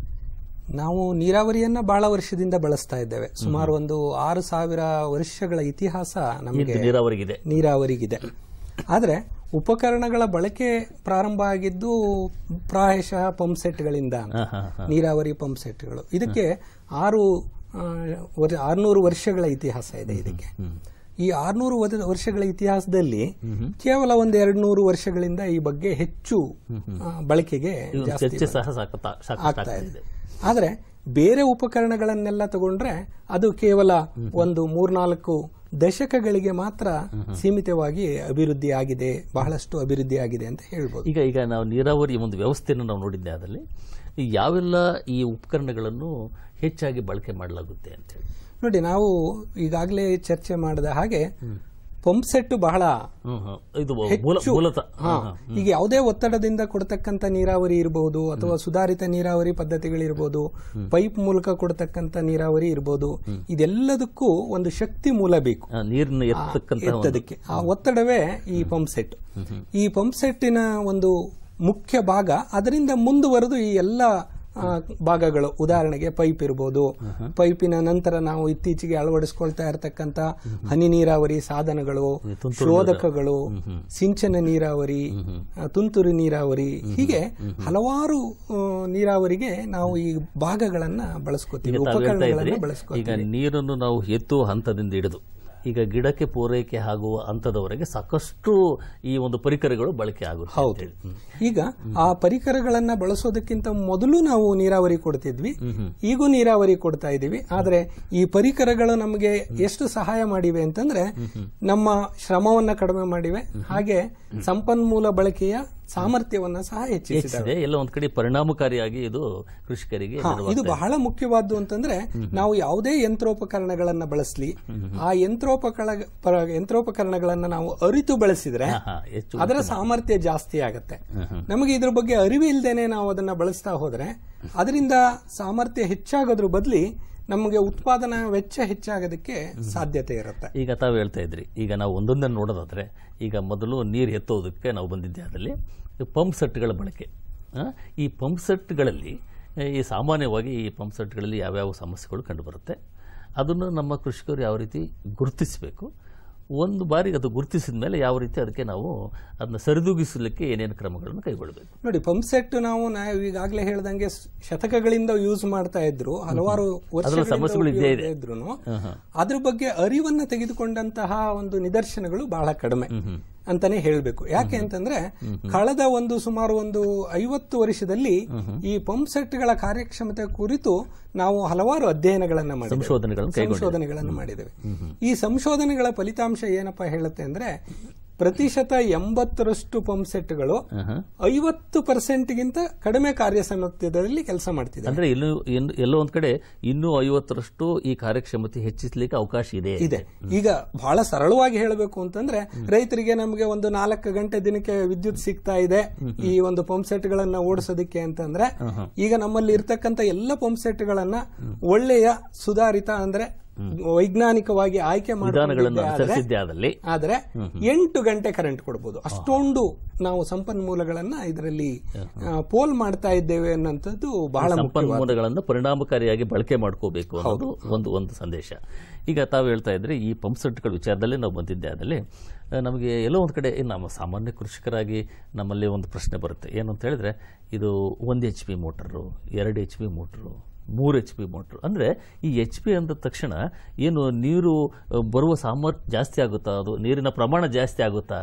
ನಾವು ನೀರಾವರಿಯನ್ನ ಬಹಳ ವರ್ಷದಿಂದ ಬಳಸ್ತಾ ಇದ್ದೇವೆ ಸುಮಾರು ಒಂದು ಆರು ಸಾವಿರ ವರ್ಷಗಳ ಇತಿಹಾಸ ನಮಗೆ ಇದು ನೀರಾವರಿಗಿದೆ ನೀರಾವರಿಗಿದೆ ಆದರೆ ಉಪಕರಣಗಳ ಬಳಕೆ ಪ್ರಾರಂಭ ಆಗಿದ್ದು ಪ್ರಾಯಶಃ ಪಂಪ್ ಸೆಟ್ಗಳಿಂದ ಅಂತ. ಹಾ, ಹಾ, ಹಾ. ನೀರಾವರಿ ಪಂಪ್ ಸೆಟ್ಗಳು ಇದಕ್ಕೆ ಆರು ಆ, ವರ್- ಆರ್ನೂರು ವರ್ಷಗಳ ಇತಿಹಾಸ ಇದೆ ಇದಕ್ಕೆ ಈ ಆರ್ನೂರು ವದ- ವರ್ಷಗಳ ಇತಿಹಾಸದಲ್ಲಿ ಕೇವಲ ಒಂದು ಎರಡು ನೂರು ವರ್ಷಗಳಿಂದ ಈ ಬಗ್ಗೆ ಹೆಚ್ಚು ಆ, ಬಳಕೆಗೆ ಈ ಒಂದು ಜಾಸ್ತಿ ಚರ್ಚೆ ಸಹ ಸಾಕತ್ತ ಸಾಕಷ್ಟು ಆಗ್ತಾ ಆಗ್ತಾ ಇದೆ ಇದೆ ಆದ್ರೆ ಬೇರೆ ಉಪಕರಣಗಳನ್ನೆಲ್ಲ ತಗೊಂಡ್ರೆ ಅದು ಕೇವಲ ಒಂದು ಮೂರ್ನಾಲ್ಕು ದಶಕಗಳಿಗೆ ಮಾತ್ರ ಸೀಮಿತವಾಗಿ ಅಭಿವೃದ್ಧಿ ಆಗಿದೆ ಬಹಳಷ್ಟು ಅಭಿವೃದ್ಧಿ ಆಗಿದೆ ಅಂತ ಹೇಳ್ಬೋದು ಈಗ ಈಗ ನಾವು ನೀರಾವರಿ ಒಂದು ವ್ಯವಸ್ಥೆಯನ್ನು ನಾವು ನೋಡಿದ್ದೆ ಅದರಲ್ಲಿ ಈ ಯಾವೆಲ್ಲ ಈ ಉಪಕರಣಗಳನ್ನು ಹೆಚ್ಚಾಗಿ ಬಳಕೆ ಮಾಡಲಾಗುತ್ತೆ ಅಂತ ಹೇಳಿ ನೋಡಿ ನಾವು ಈಗಾಗಲೇ ಚರ್ಚೆ ಮಾಡಿದ ಹಾಗೆ ಪಂಪ್ ಸೆಟ್ ಬಹಳ ಹ್ಮ್, ಹ್ಮ್. ಇದು ಮೂಲ ಹೆಚ್ಚು ಮೂಲತಃ ಹಾ, ಈಗ ಯಾವುದೇ ಒತ್ತಡದಿಂದ ಕೊಡ್ತಕ್ಕಂತ ನೀರಾವರಿ ಇರಬಹುದು ಅಥವಾ ಸುಧಾರಿತ ನೀರಾವರಿ ಪದ್ಧತಿಗಳಿರ್ಬೋದು ಪೈಪ್ ಮೂಲಕ ಕೊಡ್ತಕ್ಕಂತ ನೀರಾವರಿ ಇರಬಹುದು ಇದೆಲ್ಲದಕ್ಕೂ ಒಂದು ಶಕ್ತಿ ಮೂಲ ಬೇಕು ಆ, ನೀರನ್ನ ಎತ್ತಕ್ಕಂತ ಒಂದು- ಎತ್ತದಕ್ಕೆ ಆ ಒತ್ತಡವೇ ಈ ಪಂಪ್ ಸೆಟ್ ಈ ಪಂಪ್ ಸೆಟ್ಟಿನ ಒಂದು ಮುಖ್ಯ ಭಾಗ ಅದರಿಂದ ಮುಂದುವರೆದು ಈ ಎಲ್ಲ ಆ, ಭಾಗಗಳು ಉದಾಹರಣೆಗೆ ಪೈಪ್ ಇರ್ಬೋದು ಪೈಪಿನ ನಂತರ ನಾವು ಇತ್ತೀಚೆಗೆ ಅಳವಡಿಸ್ಕೊಳ್ತಾ ಇರತಕ್ಕಂತ ಹನಿ ನೀರಾವರಿ ಸಾಧನಗಳು ಶೋಧಕಗಳು ಸಿಂಚನ ನೀರಾವರಿ ಆ, ತುಂತುರು ನೀರಾವರಿ ಹೀಗೆ ಹಲವಾರು ಆ, ನೀರಾವರಿಗೆ ನಾವು ಈ ಭಾಗಗಳನ್ನ ಬಳಸ್ಕೋತೀವಿ ಈಗ ತಾವು ಹೇಳ್ತಾ ಉಪಕರಣಗಳನ್ನ ಇದ್ರಿ, ಬಳಸ್ಕೋತೀವಿ ಈಗ ನೀರನ್ನು ನಾವು ಎತ್ತುವ ಹಂತದಿಂದ ಹಿಡಿದು ಈಗ ಗಿಡಕ್ಕೆ ಪೂರೈಕೆ ಆಗುವ ಹಂತದವರೆಗೆ ಸಾಕಷ್ಟು ಈ ಒಂದು ಪರಿಕರಗಳು ಬಳಕೆ ಆಗುತ್ತೆ ಅಂತ ಹೌದು ಹೇಳಿ. ಹ್ಮ್. ಈಗ ಆ ಪರಿಕರಗಳನ್ನ ಬಳಸೋದಕ್ಕಿಂತ ಮೊದಲು ನಾವು ನೀರಾವರಿ ಕೊಡ್ತಿದ್ವಿ ಈಗೂ ನೀರಾವರಿ ಕೊಡ್ತಾ ಇದೀವಿ ಆದ್ರೆ ಈ ಪರಿಕರಗಳು ನಮಗೆ ಎಷ್ಟು ಸಹಾಯ ಮಾಡಿವೆ ಅಂತಂದ್ರೆ ನಮ್ಮ ಶ್ರಮವನ್ನ ಕಡಿಮೆ ಮಾಡಿವೆ ಹಾಗೆ ಸಂಪನ್ಮೂಲ ಬಳಕೆಯ ಸಾಮರ್ಥ್ಯವನ್ನ ಸಹ ಹೆಚ್ಚಿಸಿದೆ ಹೆಚ್ಚಿದೆ ಎಲ್ಲ ಒಂದ್ ಕಡೆ ಪರಿಣಾಮಕಾರಿಯಾಗಿ ಇದು ಕೃಷಿಕರಿಗೆ ಹಾ, ನೆರವಾಗ್ತಾ ಇದು ಇದೆ. ಬಹಳ ಮುಖ್ಯವಾದ್ದು ಅಂತಂದ್ರೆ ನಾವು ಯಾವುದೇ ಯಂತ್ರೋಪಕರಣಗಳನ್ನ ಬಳಸಲಿ ಆ ಯಂತ್ರೋಪಕರಣ ಪರ- ಯಂತ್ರೋಪಕರಣಗಳನ್ನ ನಾವು ಅರಿತು ಬಳಸಿದ್ರೆ ಹಾ, ಹಾ, ಹೆಚ್ಚು ಅದರ ಸಾಮರ್ಥ್ಯ ಜಾಸ್ತಿ ಆಗತ್ತೆ ನಮಗೆ ಇದ್ರ ಬಗ್ಗೆ ಅರಿವು ಇಲ್ದೇನೆ ನಾವು ಅದನ್ನ ಬಳಸ್ತಾ ಹೋದ್ರೆ ಅದರಿಂದ ಸಾಮರ್ಥ್ಯ ಹೆಚ್ಚಾಗೋದ್ರ ಬದಲಿ ನಮಗೆ ಉತ್ಪಾದನಾ ವೆಚ್ಚ ಹೆಚ್ಚಾಗೋದಕ್ಕೆ ಸಾಧ್ಯತೆ ಇರುತ್ತೆ ಈಗ ತಾವು ಹೇಳ್ತಾ ಇದ್ರಿ ಈಗ ನಾವು ಒಂದೊಂದನ್ನು ನೋಡೋದಾದ್ರೆ ಈಗ ಮೊದಲು ನೀರು ಎತ್ತೋದಕ್ಕೆ ನಾವು ಬಂದಿದ್ದೆ ಅದರಲ್ಲಿ ಪಂಪ್ ಸೆಟ್ಗಳ ಬಳಕೆ ಆ, ಈ ಪಂಪ್ ಸೆಟ್ಗಳಲ್ಲಿ ಈ ಸಾಮಾನ್ಯವಾಗಿ ಈ ಪಂಪ್ ಸೆಟ್ಗಳಲ್ಲಿ ಯಾವ್ಯಾವ ಸಮಸ್ಯೆಗಳು ಕಂಡುಬರುತ್ತೆ ಅದನ್ನು ನಮ್ಮ ಕೃಷಿಕರು ಯಾವ ರೀತಿ ಗುರುತಿಸಬೇಕು ಒಂದು ಬಾರಿ ಅದು ಗುರುತಿಸಿದ ಮೇಲೆ ಯಾವ ರೀತಿ ಅದಕ್ಕೆ ನಾವು ಅದನ್ನ ಸರಿದೂಗಿಸಲಿಕ್ಕೆ ಏನೇನು ಕ್ರಮಗಳನ್ನು ಕೈಗೊಳ್ಳಬೇಕು ನೋಡಿ ಪಂಪ್ ಸೆಟ್ ನಾವು ನಾವು ಈಗಾಗಲೇ ಹೇಳ್ದಂಗೆ ಸ್- ಶತಕಗಳಿಂದ ಯೂಸ್ ಮಾಡ್ತಾ ಇದ್ರು ಹಲವಾರು ಸಮಸ್ಯೆಗಳು ಇದ್ದೇ ಇದೆ. ಇದ್ರು ಅದ್ರ ಬಗ್ಗೆ ಅರಿವನ್ನ ತೆಗೆದುಕೊಂಡಂತಹ ಒಂದು ನಿದರ್ಶನಗಳು ಬಹಳ ಕಡಿಮೆ ಅಂತಾನೆ ಹೇಳ್ಬೇಕು ಯಾಕೆ ಅಂತಂದ್ರೆ ಕಳೆದ ಒಂದು ಸುಮಾರು ಒಂದು ಐವತ್ತು ವರ್ಷದಲ್ಲಿ ಈ ಪಂಪ್ ಸೆಟ್ಗಳ ಕಾರ್ಯಕ್ಷಮತೆ ಕುರಿತು ನಾವು ಹಲವಾರು ಅಧ್ಯಯನಗಳನ್ನ ಮಾಡಿದ್ದೇವೆ ಸಂಶೋಧನೆಗಳನ್ನು ಕೈಗೊಂಡಿದ್ದೀವಿ. ಸಂಶೋಧನೆಗಳನ್ನು ಮಾಡಿದ್ದೇವೆ ಈ ಸಂಶೋಧನೆಗಳ ಫಲಿತಾಂಶ ಏನಪ್ಪಾ ಹೇಳುತ್ತೆ ಅಂದ್ರೆ ಪ್ರತಿಶತ ಎಂಬತ್ತರಷ್ಟು ಪಂಪ್ ಸೆಟ್ಗಳು ಐವತ್ತು ಪರ್ಸೆಂಟ್ಗಿಂತ ಕಡಿಮೆ ಕಾರ್ಯಸಾಮರ್ಥ್ಯದಲ್ಲಿ ಕೆಲಸ ಮಾಡ್ತಿದೆ ಅಂದ್ರೆ ಇಲ್ಲೂ ಇನ್ನು- ಎಲ್ಲೋ ಒಂದ್ ಕಡೆ ಇನ್ನೂ ಐವತ್ತರಷ್ಟು ಈ ಕಾರ್ಯಕ್ಷಮತೆ ಹೆಚ್ಚಿಸಲಿಕ್ಕೆ ಅವಕಾಶ ಇದೆ ಇದೆ ಈಗ ಬಹಳ ಸರಳವಾಗಿ ಹೇಳಬೇಕು ಅಂತಂದ್ರೆ ರೈತರಿಗೆ ನಮಗೆ ಒಂದು ನಾಲ್ಕು ಗಂಟೆ ದಿನಕ್ಕೆ ವಿದ್ಯುತ್ ಸಿಗ್ತಾ ಇದೆ ಈ ಒಂದು ಪಂಪ್ ಸೆಟ್ ಗಳನ್ನ ಓಡಿಸೋದಕ್ಕೆ ಅಂತಂದ್ರೆ ಈಗ ನಮ್ಮಲ್ಲಿ ಇರ್ತಕ್ಕಂತ ಎಲ್ಲ ಪಂಪ್ ಸೆಟ್ ಗಳನ್ನ ಒಳ್ಳೆಯ ಸುಧಾರಿತ ಅಂದ್ರೆ ವೈಜ್ಞಾನಿಕವಾಗಿ ಆಯ್ಕೆ ವಿಧಾನಗಳನ್ನು ಮಾಡಿಕೊಂಡಿದ್ದೇ ಆದ್ರೆ- ಅನುಸರಿಸಿದ್ದೇ ಆದಲ್ಲಿ ಆದ್ರೆ ಎಂಟು ಗಂಟೆ ಕರೆಂಟ್ ಕೊಡಬಹುದು ಅಷ್ಟೊಂದು ನಾವು ಸಂಪನ್ಮೂಲಗಳನ್ನ ಇದರಲ್ಲಿ ಆ, ಪೋಲ್ ಮಾಡ್ತಾ ಇದ್ದೇವೆ ಅನ್ನೋಂಥದ್ದು ಬಹಳ ಮುಖ್ಯವಾದ ಸಂಪನ್ಮೂಲಗಳನ್ನು ಪರಿಣಾಮಕಾರಿಯಾಗಿ ಬಳಕೆ ಮಾಡ್ಕೋಬೇಕು ಅನ್ನೋದು ಒಂದು ಒಂದು ಸಂದೇಶ ಈಗ ತಾವು ಹೇಳ್ತಾ ಇದ್ರೆ ಈ ಪಂಪ್ ಸೆಟ್ಗಳ ವಿಚಾರದಲ್ಲೇ ನಾವು ಬಂದಿದ್ದೆ ಅದರಲ್ಲಿ ಆ, ನಮಗೆ ಎಲ್ಲೋ ಒಂದು ಕಡೆ ನಮ್ಮ ಸಾಮಾನ್ಯ ಕೃಷಿಕರಾಗಿ ನಮ್ಮಲ್ಲಿ ಒಂದು ಪ್ರಶ್ನೆ ಬರುತ್ತೆ ಏನು ಅಂತ ಹೇಳಿದ್ರೆ ಇದು ಒಂದು ಎಚ್ ಪಿ ಮೋಟರು ಎರಡು ಎಚ್ ಪಿ ಮೋಟ್ರು ಮೂರು ಎಚ್ ಪಿ ಮೋಟ್ರು ಅಂದರೆ ಈ ಎಚ್ ಪಿ ಅಂದ ತಕ್ಷಣ ಏನು ನೀರು ಆ, ಬರುವ ಸಾಮರ್ಥ್ಯ ಜಾಸ್ತಿ ಆಗುತ್ತಾ ಅದು ನೀರಿನ ಪ್ರಮಾಣ ಜಾಸ್ತಿ ಆಗುತ್ತಾ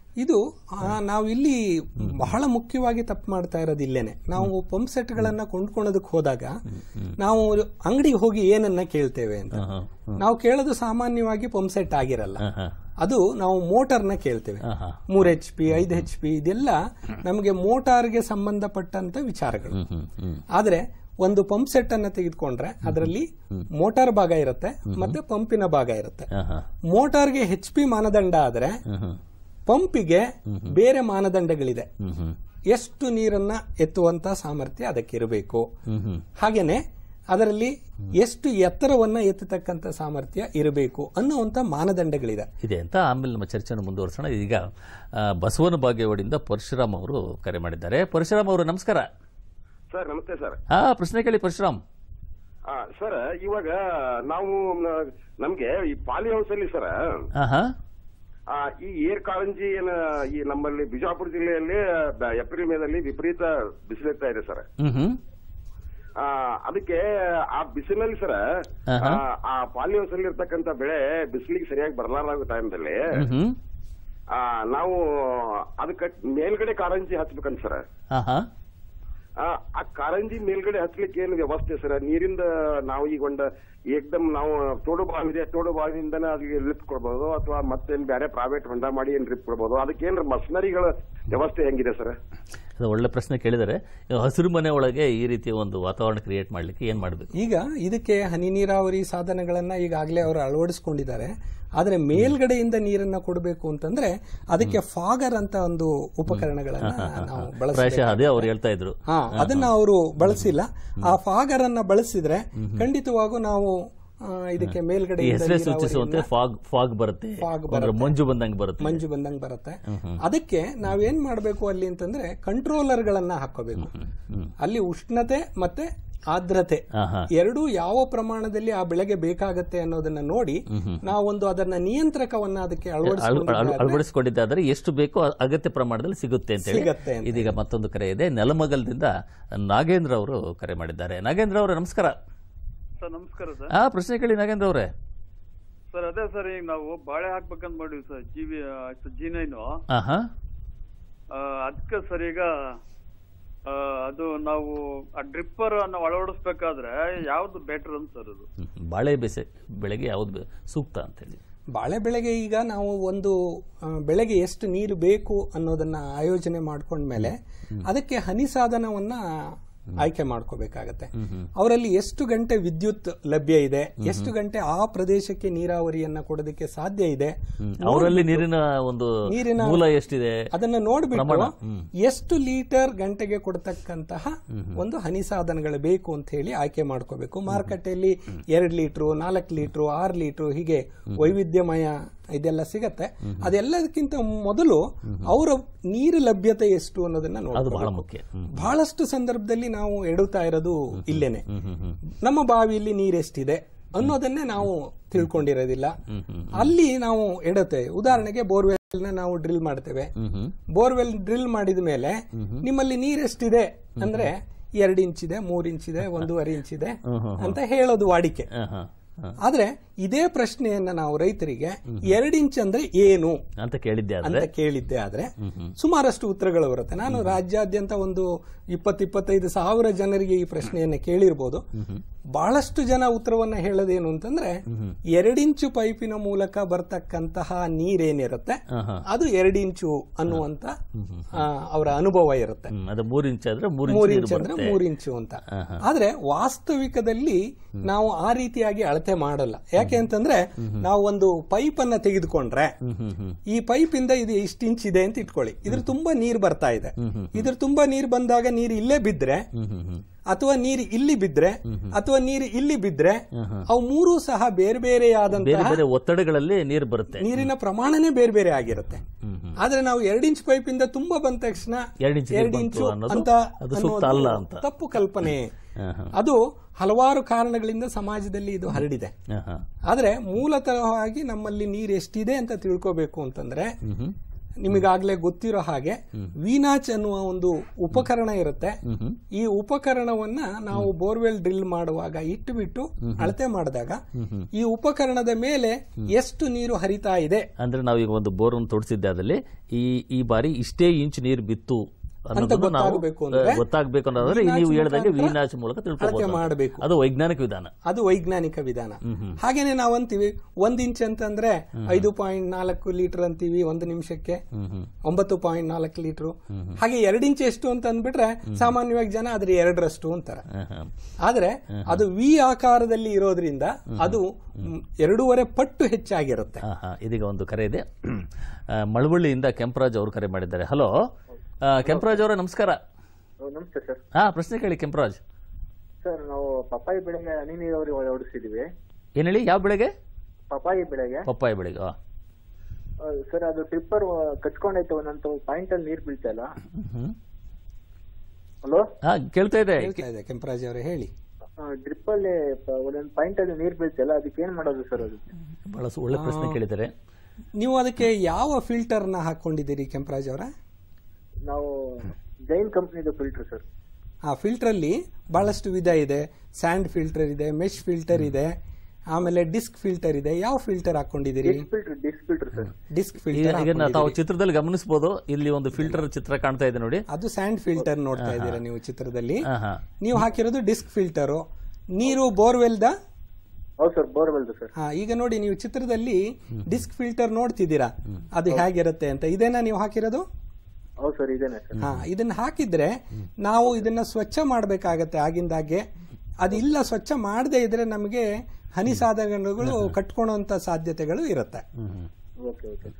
ಇದು ಆ, ನಾವು ಇಲ್ಲಿ ಬಹಳ ಮುಖ್ಯವಾಗಿ ತಪ್ಪು ಮಾಡ್ತಾ ಇರೋದು ಇಲ್ಲೇನೆ ನಾವು ಪಂಪ್ ಸೆಟ್ ಗಳನ್ನ ಕೊಂಡ್ಕೊಳೋದಕ್ಕೆ ಹೋದಾಗ ನಾವು ಅಂಗಡಿಗೆ ಹೋಗಿ ಏನನ್ನ ಕೇಳ್ತೇವೆ ಅಂತ ನಾವು ಕೇಳೋದು ಸಾಮಾನ್ಯವಾಗಿ ಪಂಪ್ ಸೆಟ್ ಆಗಿರಲ್ಲ ಅದು ನಾವು ಮೋಟಾರ್ನ ಕೇಳ್ತೇವೆ ಮೂರ್ ಎಚ್ ಪಿ ಐದು ಎಚ್ ಪಿ ಇದೆಲ್ಲ ನಮಗೆ ಮೋಟಾರ್ಗೆ ಸಂಬಂಧಪಟ್ಟಂತ ವಿಚಾರಗಳು ಆದ್ರೆ ಒಂದು ಪಂಪ್ ಸೆಟ್ ಅನ್ನ ತೆಗೆದುಕೊಂಡ್ರೆ ಅದರಲ್ಲಿ ಮೋಟಾರ್ ಭಾಗ ಇರುತ್ತೆ ಮತ್ತೆ ಪಂಪಿನ ಭಾಗ ಇರುತ್ತೆ ಮೋಟಾರ್ಗೆ ಹೆಚ್ ಪಿ ಮಾನದಂಡ ಆದ್ರೆ ಪಂಪಿಗೆ ಬೇರೆ ಮಾನದಂಡಗಳಿದೆ ಎಷ್ಟು ನೀರನ್ನ ಎತ್ತುವಂತ ಸಾಮರ್ಥ್ಯ ಅದಕ್ಕೆ ಇರಬೇಕು ಹಾಗೇನೆ ಅದರಲ್ಲಿ ಎಷ್ಟು ಎತ್ತರವನ್ನ ಎತ್ತತಕ್ಕಂತ ಸಾಮರ್ಥ್ಯ ಇರಬೇಕು ಅನ್ನುವಂತ ಮಾನದಂಡಗಳಿದೆ ಇದೆ ಅಂತ ಆಮೇಲೆ ನಮ್ಮ ಚರ್ಚೆಯನ್ನು ಮುಂದುವರಿಸೋಣ ಈಗ ಆ, ಬಸವನ ಬಾಗೇವಾಡಿಯಿಂದ ಪರಶುರಾಮ್ ಅವರು ಕರೆ ಮಾಡಿದ್ದಾರೆ ಪರಶುರಾಮ್ ಅವರು ನಮಸ್ಕಾರ ಸರ್ ನಮಸ್ತೆ ಸರ್ ಹಾ ಪ್ರಶ್ನೆ ಕೇಳಿ ಪರಶುರಾಮ್ ಆ, ಸರ್ ಇವಾಗ ನಾವು ನ- ನಮ್ಗೆ ಈ ಪಾಲಿ ಹೌಸ್ ಅಲ್ಲಿ ಸರ್ ಹಾ ಹಾ ಆ, ಈ ಏರ್ ಕಾಳಂಜಿ ಏನ ಈ ನಮ್ಮಲ್ಲಿ ಬಿಜಾಪುರ ಜಿಲ್ಲೆಯಲ್ಲಿ ಬ- ಏಪ್ರಿಲ್ ಮೇದಲ್ಲಿ ವಿಪರೀತ ಬಿಸಿಲಿರ್ತಾ ಇದೆ ಸರ್ ಹ್ಮ್ ಹ್ಮ್ ಆ, ಅದಕ್ಕೆ ಆ ಬಿಸಿಲಲ್ಲಿ ಸರ್ ಆಹಾ. ಆ ಪಾಲಿ ಹೌಸ್ ಅಲ್ಲಿ ಇರ್ತಕ್ಕಂತ ಬೆಳೆ ಬಿಸಿಲಿಗೆ ಸರಿಯಾಗಿ ಬರಲಾರ ಟೈಮ್ದಲ್ಲಿ ಹ್ಮ್ ಹ್ಮ್ ನಾವು ಅದಕ್ಕೆ ಮೇಲ್ಗಡೆ ಕಾರಂಜಿ ಹಚ್ಬೇಕಂತ ಸರ್ ಹಾ ಹಾ ಆ ಆ ಕಾರಂಜಿ ಮೇಲ್ಗಡೆ ಹಚ್ಲಿಕ್ಕೆ ಏನು ವ್ಯವಸ್ಥೆ ಸರ್ ನೀರಿಂದ ನಾವು ಈಗ ಒಂದು ಏಕ್ದಮ್ ನಾವು ತೋಡು ಬಾವಿ ಇದೆ ತೋಡು ಬಾವಿಯಿಂದನೇ ಅದಕ್ಕೆ ಲಿಫ್ಟ್ ಕೊಡ್ಬೋದು ಅಥವಾ ಮತ್ತೇನ್ ಬೇರೆ ಪ್ರೈವೇಟ್ ಹೊಂಡ ಮಾಡಿ ಏನ್ ಲಿಫ್ಟ್ ಕೊಡ್ಬೋದು ಅದಕ್ಕೆ ಏನ್ರ ಮಷನರಿಗಳ ವ್ಯವಸ್ಥೆ ಹೆಂಗಿದೆ ಸರ್ ಅದು ಒಳ್ಳೆ ಪ್ರಶ್ನೆ ಕೇಳಿದರೆ ಹಸಿರು ಮನೆ ಒಳಗೆ ಈ ರೀತಿಯ ಒಂದು ವಾತಾವರಣ ಕ್ರಿಯೇಟ್ ಮಾಡ್ಲಿಕ್ಕೆ ಏನ್ ಮಾಡಬೇಕು ಈಗ ಇದಕ್ಕೆ ಹನಿ ನೀರಾವರಿ ಸಾಧನಗಳನ್ನ ಈಗಾಗಲೇ ಅವರು ಅಳವಡಿಸ್ಕೊಂಡಿದ್ದಾರೆ ಆದ್ರೆ ಮೇಲ್ಗಡೆಯಿಂದ ನೀರನ್ನ ಕೊಡಬೇಕು ಅಂತಂದ್ರೆ ಅದಕ್ಕೆ ಫಾಗರ್ ಅಂತ ಒಂದು ಉಪಕರಣಗಳನ್ನ ನಾವು ಪ್ರಾಯಶಃ ಬಳಸಬೇಕು ಅದೇ ಅವ್ರು ಹೇಳ್ತಾ ಇದ್ರು ಹಾ ಅದನ್ನ ಅವರು ಬಳಸಿಲ್ಲ ಆ ಫಾಗರ್ ಅನ್ನ ಬಳಸಿದ್ರೆ ಖಂಡಿತವಾಗೂ ನಾವು ಆ, ಇದಕ್ಕೆ ಮೇಲ್ಗಡೆ ಈ ಹೆಸರೇ ಸೂಚಿಸುವಂತೆ ಫಾಗ್ ಫಾಗ್ ಬರುತ್ತೆ Fog ಅಂದ್ರೆ ಮಂಜು ಬಂದಂಗೆ ಬರುತ್ತೆ ಮಂಜು ಬಂದಂಗ್ ಬರುತ್ತೆ ಅದಕ್ಕೆ ನಾವೇನ್ ಮಾಡ್ಬೇಕು ಅಲ್ಲಿ ಅಂತಂದ್ರೆ ಕಂಟ್ರೋಲರ್ ಗಳನ್ನ ಹಾಕೋಬೇಕು ಅಲ್ಲಿ ಉಷ್ಣತೆ ಮತ್ತೆ ಆರ್ದ್ರತೆ ಆಹಾ. ಎರಡೂ ಯಾವ ಪ್ರಮಾಣದಲ್ಲಿ ಆ ಬೆಳೆಗೆ ಬೇಕಾಗತ್ತೆ ಅನ್ನೋದನ್ನ ನೋಡಿ ನಾವೊಂದು ಅದನ್ನ ನಿಯಂತ್ರಕವನ್ನ ಅದಕ್ಕೆ ಅಳ- ಅಳ- ಅಳವಡಿಸಿಕೊಂಡಿದ್ರೆ ಅಳವಡಿಸಿಕೊಂಡಿದ್ದಾದ್ರೆ ಎಷ್ಟು ಬೇಕೋ ಅ- ಅಗತ್ಯ ಪ್ರಮಾಣದಲ್ಲಿ ಸಿಗುತ್ತೆ ಅಂತ ಹೇಳಿ ಸಿಗತ್ತೆ ಅಂತ ಇದೀಗ ಮತ್ತೊಂದು ಕರೆ ಇದೆ ನೆಲಮಗಲದಿಂದ ನಾಗೇಂದ್ರ ಅವರು ಕರೆ ಮಾಡಿದ್ದಾರೆ ನಾಗೇಂದ್ರ ಅವರೇ ನಮಸ್ಕಾರ ಸರ್ ನಮಸ್ಕಾರ ಸರ್ ಆ ಪ್ರಶ್ನೆ ಕೇಳಿ ನಾಗೇಂದ್ರ ಅವರೇ ಸರ್ ಅದೇ ಸರ್ ಈಗ ನಾವು ಬಾಳೆ ಹಾಕ್ಬೇಕಂತ ಮಾಡಿವಿ ಸರ್ ಜಿವಿ ಜಿ ನೈನು ಆಹಾ ಅದಕ್ಕೆ ಸರ್ ಈಗ ಆ, ಅದು ನಾವು ಆ ಡ್ರಿಪ್ಪರ್ ನಾವು ಅಳವಡಿಸ್ಬೇಕಾದ್ರೆ ಯಾವ್ದು ಬೆಟರ್ ಅಂತ ಸರ್ ಅದು ಹ್ಮ್. ಬಾಳೆ ಬೆಸೆ ಬೆಳೆಗೆ ಯಾವ್ದು ಬೆ- ಸೂಕ್ತ ಅಂತ ಹೇಳಿ ಬಾಳೆ ಬೆಳೆಗೆ ಈಗ ನಾವು ಒಂದು ಆ, ಬೆಳೆಗೆ ಎಷ್ಟು ನೀರು ಬೇಕು ಅನ್ನೋದನ್ನ ಆಯೋಜನೆ ಮಾಡ್ಕೊಂಡ್ಮೇಲೆ ಅದಕ್ಕೆ ಹನಿ ಸಾಧನವನ್ನ ಆಯ್ಕೆ ಮಾಡ್ಕೋಬೇಕಾಗತ್ತೆ ಅವರಲ್ಲಿ ಎಷ್ಟು ಗಂಟೆ ವಿದ್ಯುತ್ ಲಭ್ಯ ಇದೆ ಎಷ್ಟು ಗಂಟೆ ಆ ಪ್ರದೇಶಕ್ಕೆ ನೀರಾವರಿಯನ್ನ ಕೊಡೋದಕ್ಕೆ ಸಾಧ್ಯ ಇದೆ ಅವರಲ್ಲಿ ನೀರಿನ ಒಂದು ನೀರಿನ ಮೂಲ ಎಷ್ಟಿದೆ ಅದನ್ನ ನೋಡ್ಬಿಟ್ಟು ಪ್ರಮಾಣ, ಹ್ಮ್. ಎಷ್ಟು ಲೀಟರ್ ಗಂಟೆಗೆ ಕೊಡ್ತಕ್ಕಂತಹ ಒಂದು ಹನಿ ಸಾಧನಗಳು ಬೇಕು ಅಂತ ಹೇಳಿ ಆಯ್ಕೆ ಮಾಡ್ಕೋಬೇಕು ಮಾರುಕಟ್ಟೆಯಲ್ಲಿ ಎರಡ್ ಲೀಟ್ರು ನಾಲ್ಕು ಲೀಟ್ರು ಆರು ಲೀಟ್ರು ಹೀಗೆ ವೈವಿಧ್ಯಮಯ ಇದೆಲ್ಲ ಸಿಗತ್ತೆ ಅದೆಲ್ಲದಕ್ಕಿಂತ ಮೊದಲು ಅವರ ನೀರು ಲಭ್ಯತೆ ಎಷ್ಟು ಅನ್ನೋದನ್ನ ಅದು ಬಹಳ ನೋಡ್ಕೋಬೇಕು ಮುಖ್ಯ ಹ್ಮ್. ಬಹಳಷ್ಟು ಸಂದರ್ಭದಲ್ಲಿ ನಾವು ಎಡುತ್ತಾ ಇರೋದು ಇಲ್ಲೇನೆ ನಮ್ಮ ಬಾವಿಯಲ್ಲಿ ನೀರೆಷ್ಟಿದೆ ಅನ್ನೋದನ್ನೇ ನಾವು ತಿಳ್ಕೊಂಡಿರೋದಿಲ್ಲ ಅಲ್ಲಿ ನಾವು ಎಡುತ್ತೇವೆ ಉದಾಹರಣೆಗೆ ಬೋರ್ವೆಲ್ ನ ನಾವು ಡ್ರಿಲ್ ಮಾಡ್ತೇವೆ ಬೋರ್ವೆಲ್ ಡ್ರಿಲ್ ಮಾಡಿದ ಮೇಲೆ ನಿಮ್ಮಲ್ಲಿ ನೀರೆಷ್ಟಿದೆ ಅಂದ್ರೆ ಎರಡು ಇಂಚ್ ಇದೆ ಮೂರ್ ಇಂಚ್ ಇದೆ ಒಂದೂವರೆ ಇಂಚ್ ಇದೆ ಅಂತ ಹೇಳೋದು ವಾಡಿಕೆ ಆಹಾ. ಹಾ. ಆದ್ರೆ ಇದೇ ಪ್ರಶ್ನೆಯನ್ನ ನಾವು ರೈತರಿಗೆ ಎರಡು ಇಂಚ್ ಅಂದ್ರೆ ಏನು ಅಂತ ಕೇಳಿದ್ದೆ ಆದ್ರೆ ಅಂತ ಕೇಳಿದ್ದೆ ಆದ್ರೆ ಸುಮಾರಷ್ಟು ಉತ್ತರಗಳು ಬರುತ್ತೆ ನಾನು ರಾಜ್ಯಾದ್ಯಂತ ಒಂದು ಇಪ್ಪತ್ ಇಪ್ಪತ್ತೈದು ಸಾವಿರ ಜನರಿಗೆ ಈ ಪ್ರಶ್ನೆಯನ್ನ ಕೇಳಿರ್ಬೋದು ಬಹಳಷ್ಟು ಜನ ಉತ್ತರವನ್ನ ಹೇಳೋದೇನು ಅಂತಂದ್ರೆ ಎರಡಿಂಚು ಪೈಪಿನ ಮೂಲಕ ಬರ್ತಕ್ಕಂತಹ ನೀರೇನಿರುತ್ತೆ ಅದು ಎರಡಿಂಚು ಅನ್ನುವಂತ ಆ, ಅವರ ಅನುಭವ ಇರುತ್ತೆ ಹ್ಮ್. ಅದು ಮೂರ್ ಇಂಚ್ ಆದ್ರೆ ಮೂರ್ ಮೂರ್ ಇಂಚ್ ಇಂಚ್ ನೀರು ಅಂದ್ರೆ ಬರುತ್ತೆ ಮೂರ್ ಇಂಚು ಅಂತ ಆದ್ರೆ ವಾಸ್ತವಿಕದಲ್ಲಿ ನಾವು ಆ ರೀತಿಯಾಗಿ ಅಳತೆ ಮಾಡಲ್ಲ ಯಾಕೆ ಅಂತಂದ್ರೆ ನಾವು ಒಂದು ಪೈಪ್ ಅನ್ನ ತೆಗೆದುಕೊಂಡ್ರೆ ಈ ಪೈಪ್ ಇಂದ ಇದು ಇಷ್ಟು ಇಂಚ್ ಇದೆ ಅಂತ ಇಟ್ಕೊಳ್ಳಿ ಇದ್ರ ತುಂಬಾ ನೀರ್ ಬರ್ತಾ ಇದೆ ಇದ್ರ ತುಂಬಾ ನೀರ್ ಬಂದಾಗ ನೀರು ಇಲ್ಲೇ ಬಿದ್ರೆ ಅಥವಾ ನೀರು ಇಲ್ಲಿ ಬಿದ್ರೆ ಅಥವಾ ನೀರು ಇಲ್ಲಿ ಬಿದ್ರೆ ಅವು ಮೂರು ಸಹ ಬೇರೆ ಬೇರೆ ಬೇರೆಯಾದಂತಹ ಬೇರೆ ಒತ್ತಡಗಳಲ್ಲಿ ನೀರು ಬರುತ್ತೆ ನೀರಿನ ಪ್ರಮಾಣನೇ ಬೇರೆ ಬೇರೆ ಆಗಿರುತ್ತೆ ಆದ್ರೆ ನಾವು ಎರಡು ಇಂಚ್ ಪೈಪ್ ಇಂದ ತುಂಬಾ ಬಂದ ತಕ್ಷಣ ಎರಡ್ ಇಂಚ್ ನೀರು ಎರಡು ಬಂತು ಇಂಚು ಅನ್ನೋದು ಅಂತ ಅದು ಸೂಕ್ತ ಅನ್ನೋದು ಅಲ್ಲ ಅಂತ. ತಪ್ಪು ಕಲ್ಪನೆ ಅದು ಹಲವಾರು ಕಾರಣಗಳಿಂದ ಸಮಾಜದಲ್ಲಿ ಇದು ಹರಡಿದೆ ಆಹಾ. ಆದ್ರೆ ಮೂಲತಃವಾಗಿ ನಮ್ಮಲ್ಲಿ ನೀರು ಎಷ್ಟಿದೆ ಅಂತ ತಿಳ್ಕೋಬೇಕು ಅಂತಂದ್ರೆ ನಿಮಗಾಗ್ಲೇ ಗೊತ್ತಿರೋ ಹಾಗೆ ವಿನಾಚ್ ಅನ್ನುವ ಒಂದು ಉಪಕರಣ ಇರುತ್ತೆ ಈ ಉಪಕರಣವನ್ನ ನಾವು ಬೋರ್ವೆಲ್ ಡ್ರಿಲ್ ಮಾಡುವಾಗ ಇಟ್ಟುಬಿಟ್ಟು ಅಳತೆ ಮಾಡಿದಾಗ ಈ ಉಪಕರಣದ ಮೇಲೆ ಎಷ್ಟು ನೀರು ಹರಿತಾ ಇದೆ ಅಂದ್ರೆ ನಾವೀಗ ಒಂದು ಬೋರ್ ಅನ್ನು ತೊಡಿಸಿದ್ದೆ ಅದಲ್ಲಿ ಈ ಈ ಬಾರಿ ಇಷ್ಟೇ ಇಂಚ್ ನೀರು ಬಿತ್ತು ಅನ್ನೋದನ್ನು ನಾವು ಗೊತ್ತಾಗ್ಬೇಕು ಅಂದ್ರೆ ಗೊತ್ತಾಗಬೇಕು ಅನ್ನೋದಾದ್ರೆ ಈ ನೀವು ಹೇಳ್ದಂಗೆ ವಿನಾಶ ಮೂಲಕ ಅಳತೆ ತಿಳ್ಕೊಬಹುದು ಮಾಡಬೇಕು ಅದು ವೈಜ್ಞಾನಿಕ ವಿಧಾನ ಅದು ವೈಜ್ಞಾನಿಕ ವಿಧಾನ ಹಾಗೇನೆ ನಾವು ಅಂತೀವಿ ಒಂದ್ ಇಂಚ್ ಅಂತಂದ್ರೆ ಐದು ಪಾಯಿಂಟ್ ನಾಲ್ಕು ಲೀಟರ್ ಅಂತೀವಿ ಒಂದು ನಿಮಿಷಕ್ಕೆ ಒಂಬತ್ತು ಪಾಯಿಂಟ್ ನಾಲ್ಕು ಲೀಟರ್ ಹಾಗೆ ಎರಡು ಇಂಚ್ ಎಷ್ಟು ಅಂತ ಅಂದ್ಬಿಟ್ರೆ ಸಾಮಾನ್ಯವಾಗಿ ಜನ ಅದ್ರ ಎರಡರಷ್ಟು ಅಂತಾರೆ ಆದ್ರೆ ಅದು ವಿ ಆಕಾರದಲ್ಲಿ ಇರೋದ್ರಿಂದ ಅದು ಮ್, ಎರಡೂವರೆ ಪಟ್ಟು ಹೆಚ್ಚಾಗಿರುತ್ತೆ ಹಾ, ಹಾ. ಇದೀಗ ಒಂದು ಕರೆ ಇದೆ ಆ, ಮಳವಳ್ಳಿಯಿಂದ ಕೆಂಪರಾಜ್ ಅವರು ಕರೆ ಮಾಡಿದ್ದಾರೆ ಹಲೋ ಕೆಂಪರಾಜ್ ಅವರ ನಮಸ್ಕಾರ ನಮಸ್ತೆ ಸರ್ ಹಾ ಪ್ರಶ್ನೆ ಕೇಳಿ ಕೆಂಪರಾಜ್ ಸರ್ ನಾವು ಪಪ್ಪಾಯಿ ಬೆಳೆಗೆ ಹನಿ ನೀರಾವರಿ ಹೊಡಿಸಿದೀವಿ ಏನ್ ಹೇಳಿ ಯಾವ ಬೆಳೆಗೆ ಪಪ್ಪಾಯಿ ಬೆಳೆಗೆ ಪಪ್ಪಾಯ ಬೆಳೆಗೆ ಆ. ಆ, ಸರ್ ಅದು ಟ್ರಿಪ್ಪರ್ ಕಚ್ಕೊಂಡೈತೆ ಒಂದೊಂದು ಪಾಯಿಂಟ್ ಅಲ್ಲಿ ನೀರ್ ಬೀಳ್ತಾ ಇಲ್ಲ ಹ್ಮ್. ಹಲೋ ಹಾ ಕೇಳ್ತಾ ಇದೆ ಹೇಳ್ತಾ ಇದೆ ಕೆಂಪರಾಜ್ ಅವರೇ ಹೇಳಿ ಡ್ರಿಪ್ ಅಲ್ಲಿ ಪ- ಒಂದೊಂದು ಪಾಯಿಂಟ್ ಅಲ್ಲಿ ನೀರ್ ಬೀಳ್ತಾ ಇಲ್ಲ ಅದಕ್ಕೆ ಏನ್ ಮಾಡೋದು ಸರ್ ಅದು ಬಹಳ ಸು- ಒಳ್ಳೆ ಪ್ರಶ್ನೆ ಕೇಳಿದ್ದಾರೆ ನೀವು ಅದಕ್ಕೆ ಯಾವ ಫಿಲ್ಟರ್ ನ ಹಾಕೊಂಡಿದ್ದೀರಿ ಕೆಂಪರಾಜ್ ಅವರ ನಾವು ಜೈನ್ ಕಂಪ್ನಿದು ಫಿಲ್ಟರ್ ಸರ್ ಆ ಫಿಲ್ಟರ್ ಅಲ್ಲಿ ಬಹಳಷ್ಟು ವಿಧ ಇದೆ ಸ್ಯಾಂಡ್ ಫಿಲ್ಟರ್ ಇದೆ ಮೆಶ್ ಫಿಲ್ಟರ್ ಇದೆ ಆಮೇಲೆ ಡಿಸ್ಕ್ ಫಿಲ್ಟರ್ ಇದೆ ಯಾವ ಫಿಲ್ಟರ್ ಹಾಕೊಂಡಿದ್ದೀರಿ disc filter disc filter sir disc ಈಗ ಫಿಲ್ಟರ್ ಈಗ ನಾ- ತಾವು ಚಿತ್ರದಲ್ಲಿ ಗಮನಿಸಬಹುದು ಇಲ್ಲಿ ಒಂದು ಫಿಲ್ಟರ್ ಚಿತ್ರ ಕಾಣ್ತಾ ಇದೆ ನೋಡಿ ಅದು ಸ್ಯಾಂಡ್ ಫಿಲ್ಟರ್ ನೋಡ್ತಾ ಇದ್ದೀರಾ ನೀವು ಚಿತ್ರದಲ್ಲಿ ಹಾ, ಹಾ. ನೀವು ಹಾಕಿರೋದು ಡಿಸ್ಕ್ ಫಿಲ್ಟರ್ ನೀರು ಬೋರ್ವೆಲ್ದ ಹೌದು ಸರ್ ಬೋರ್ವೆಲ್ದು ಸರ್ ಹಾ ಈಗ ನೋಡಿ ನೀವು ಚಿತ್ರದಲ್ಲಿ ಡಿಸ್ಕ್ ಫಿಲ್ಟರ್ ನೋಡ್ತಿದ್ದೀರಾ ಅದು ಹೇಗಿರುತ್ತೆ ಅಂತ ಇದೇನಾ ನೀವು ಹಾಕಿರೋದು ಹೌದು ಸರ್ ಇದೇನೆ ಸರ್ ಹಾ ಇದನ್ನ ಹಾಕಿದ್ರೆ ನಾವು ಇದನ್ನ ಸ್ವಚ್ಛ ಮಾಡಬೇಕಾಗತ್ತೆ ಆಗಿಂದಾಗೆ ಅದಿಲ್ಲ ಸ್ವಚ್ಛ ಮಾಡದೇ ಇದ್ರೆ ನಮಗೆ ಹನಿ ಸಾಧನಗಳು ಕಟ್ಕೊಳ್ಳುವಂತ ಸಾಧ್ಯತೆಗಳು ಇರುತ್ತೆ ಓಕೆ ಓಕೆ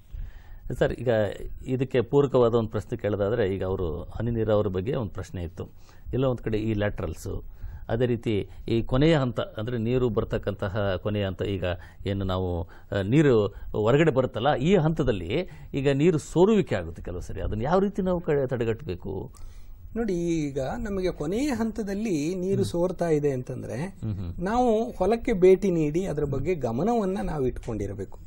ಸರ್ ಸರ್ ಈಗ ಇದಕ್ಕೆ ಪೂರಕವಾದ ಒಂದು ಪ್ರಶ್ನೆ ಕೇಳೋದಾದ್ರೆ ಈಗ ಅವರು ಹನಿ ನೀರಾವರಿ ಬಗ್ಗೆ ಒಂದು ಪ್ರಶ್ನೆ ಇತ್ತು ಎಲ್ಲ ಒಂದು ಕಡೆ ಈ ಲ್ಯಾಟ್ರಲ್ಸು ಅದೇ ರೀತಿ ಈ ಕೊನೆಯ ಹಂತ ಅಂದರೆ ನೀರು ಬರ್ತಕ್ಕಂತಹ ಕೊನೆಯ ಹಂತ ಈಗ ಏನು ನಾವು ಆ, ನೀರು ಹೊರಗಡೆ ಬರುತ್ತಲ್ಲ ಈ ಹಂತದಲ್ಲಿ ಈಗ ನೀರು ಸೋರುವಿಕೆ ಆಗುತ್ತೆ ಕೆಲವು ಸರಿ ಅದನ್ನು ಯಾವ ರೀತಿ ನಾವು ಕಡೆ ತಡೆಗಟ್ಟಬೇಕು ನೋಡಿ ಈಗ ನಮಗೆ ಕೊನೆಯ ಹಂತದಲ್ಲಿ ನೀರು ಸೋರ್ತಾ ಇದೆ ಅಂತಂದ್ರೆ ನಾವು ಹೊಲಕ್ಕೆ ಭೇಟಿ ನೀಡಿ ಅದರ ಬಗ್ಗೆ ಗಮನವನ್ನ ನಾವು ಇಟ್ಕೊಂಡಿರಬೇಕು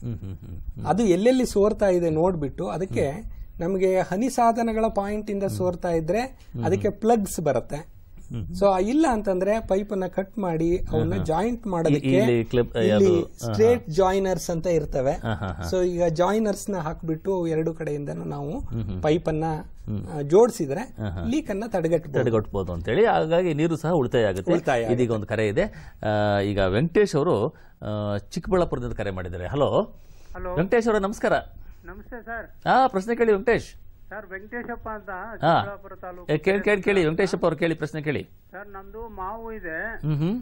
ಅದು ಎಲ್ಲೆಲ್ಲಿ ಸೋರ್ತಾ ಇದೆ ನೋಡ್ಬಿಟ್ಟು ಅದಕ್ಕೆ ನಮಗೆ ಹನಿ ಸಾಧನಗಳ ಪಾಯಿಂಟ್ ಇಂದ ಸೋರ್ತಾ ಇದ್ರೆ ಅದಕ್ಕೆ ಪ್ಲಗ್ಸ್ ಬರುತ್ತೆ ಸೊ ಇಲ್ಲ ಅಂತಂದ್ರೆ ಪೈಪ್ ಅನ್ನ ಕಟ್ ಮಾಡಿ ಅವನ್ನ ಜಾಯಿಂಟ್ ಮಾಡೋದಕ್ಕೆ ಇಲ್ಲಿ clip, ಇಲ್ಲಿ ಯಾವ್ದು? ಸ್ಟ್ರೇಟ್ ಜಾಯಿನರ್ಸ್ ಅಂತ ಇರ್ತವೆ ಹಾ, ಹಾ, ಹಾ. ಸೊ ಈಗ ಜಾಯಿನರ್ಸ್ ನ ಹಾಕ್ಬಿಟ್ಟು ಎರಡು ಕಡೆಯಿಂದ ನಾವು ಪೈಪ್ ಅನ್ನ ಜೋಡಿಸಿದ್ರೆ ಲೀಕ್ ಅನ್ನ ತಡೆಗಟ್ಟಬಹುದು ತಡೆಗಟ್ಟಬಹುದು ಅಂತೇಳಿ ಹಾಗಾಗಿ ನೀರು ಸಹ ಉಳಿತಾಯ ಆಗುತ್ತೆ ಉಳಿತಾಯ ಇದೀಗ ಒಂದು ಕರೆ ಇದೆ ಆ, ಈಗ ವೆಂಕಟೇಶ್ ಅವರು ಆ, ಚಿಕ್ಕಬಳ್ಳಾಪುರದಿಂದ ಕರೆ ಮಾಡಿದ್ದಾರೆ ಹಲೋ ಹಲೋ ವೆಂಕಟೇಶ್ ಅವರ ನಮಸ್ಕಾರ ನಮಸ್ತೆ ಸರ್ ಹಾ ಪ್ರಶ್ನೆ ಕೇಳಿ ವೆಂಕಟೇಶ್ ಸರ್ ವೆಂಕಟೇಶಪ್ಪ ಅಂತ ಹಾ ಚಿಕ್ಕಬಳ್ಳಾಪುರ ತಾಲೂಕು ಏ, ಕೇಳಿ ಕೇಳಿ ಕೇಳಿ ವೆಂಕಟೇಶಪ್ಪ ಅವ್ರು ಕೇಳಿ ಪ್ರಶ್ನೆ ಕೇಳಿ ಸರ್ ನಮ್ದು ಮಾವು ಇದೆ ಹ್ಮ್ ಹ್ಮ್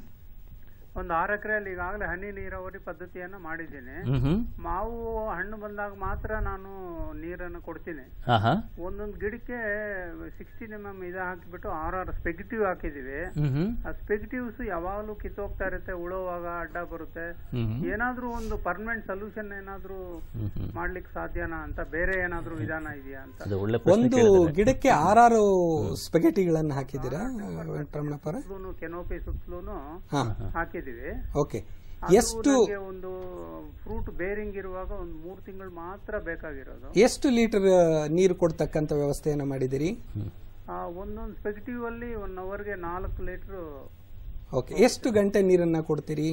ಒಂದು ಆರು ಎಕರೆಯಲ್ಲಿ ಈಗಾಗಲೇ ಹನಿ ನೀರಾವರಿ ಪದ್ಧತಿಯನ್ನ ಮಾಡಿದ್ದೀನಿ ಹ್ಮ್ ಹ್ಮ್ ಮಾವು ಹಣ್ಣು ಬಂದಾಗ ಮಾತ್ರ ನಾನು ನೀರನ್ನು ಕೊಡ್ತೀನಿ ಹಾ ಹಾ ಒಂದೊಂದು ಗಿಡಕ್ಕೆ ಸಿಕ್ಸ್ಟೀನ್ ಎಂ ಎಂ ಇದು ಹಾಕಿಬಿಟ್ಟು ಆರಾರು ಸ್ಪೆಗಿಟಿವ್ ಹಾಕಿದೀವಿ ಹ್ಮ್ ಹ್ಮ್ ಆ ಸ್ಪೆಗಿಟಿವ್ಸ್ ಯಾವಾಗಲೂ ಕಿತ್ತೋಗ್ತಾ ಇರುತ್ತೆ ಉಳೋವಾಗ ಅಡ್ಡ ಬರುತ್ತೆ ಹ್ಮ್ ಹ್ಮ್. ಏನಾದ್ರೂ ಒಂದು ಪರ್ಮನೆಂಟ್ ಸೊಲ್ಯೂಷನ್ ಏನಾದ್ರೂ ಹ್ಮ್ ಹ್ಮ್. ಮಾಡ್ಲಿಕ್ಕೆ ಸಾಧ್ಯನಾ ಅಂತ ಬೇರೆ ಏನಾದ್ರೂ ವಿಧಾನ ಇದೆಯಾ ಅಂತ ಅದು ಒಳ್ಳೆ ಪ್ರಶ್ನೆ ಒಂದು ಕೇಳಿದ್ದಾರೆ. ಗಿಡಕ್ಕೆ ಆರಾರು ಸ್ಪೆಗೆಟಿಗಳನ್ನ ಹಾಕಿದ್ದೀರಾ ವೆಂಕಟರಮಣಪ್ಪರ ಸುತ್ತಲೂ ಕೆನೋಪಿ ಸುತ್ತಲೂ ಹಾ ಹಾಕಿದೀವಿ ಓಕೆ ಅದು ಎಷ್ಟು ನಂಗೆ ಒಂದು ಫ್ರೂಟ್ ಬೇರಿಂಗ್ ಇರುವಾಗ ಒಂದು ಮೂರು ತಿಂಗಳು ಮಾತ್ರ ಬೇಕಾಗಿರೋದು ಎಷ್ಟು ಲೀಟರ್ ನೀರು ಕೊಡ್ತಕ್ಕಂತ ವ್ಯವಸ್ಥೆಯನ್ನ ಮಾಡಿದಿರಿ ಆ, ಒಂದೊಂದು ಸ್ಪೆಕ್ಟಿವ್ ಅಲ್ಲಿ ಒನ್ ಅವರ್ಗೆ ನಾಲ್ಕು ಲೀಟರ್ ಓಕೆ ಎಷ್ಟು ಗಂಟೆ ನೀರನ್ನ ಕೊಡ್ತೀರಿ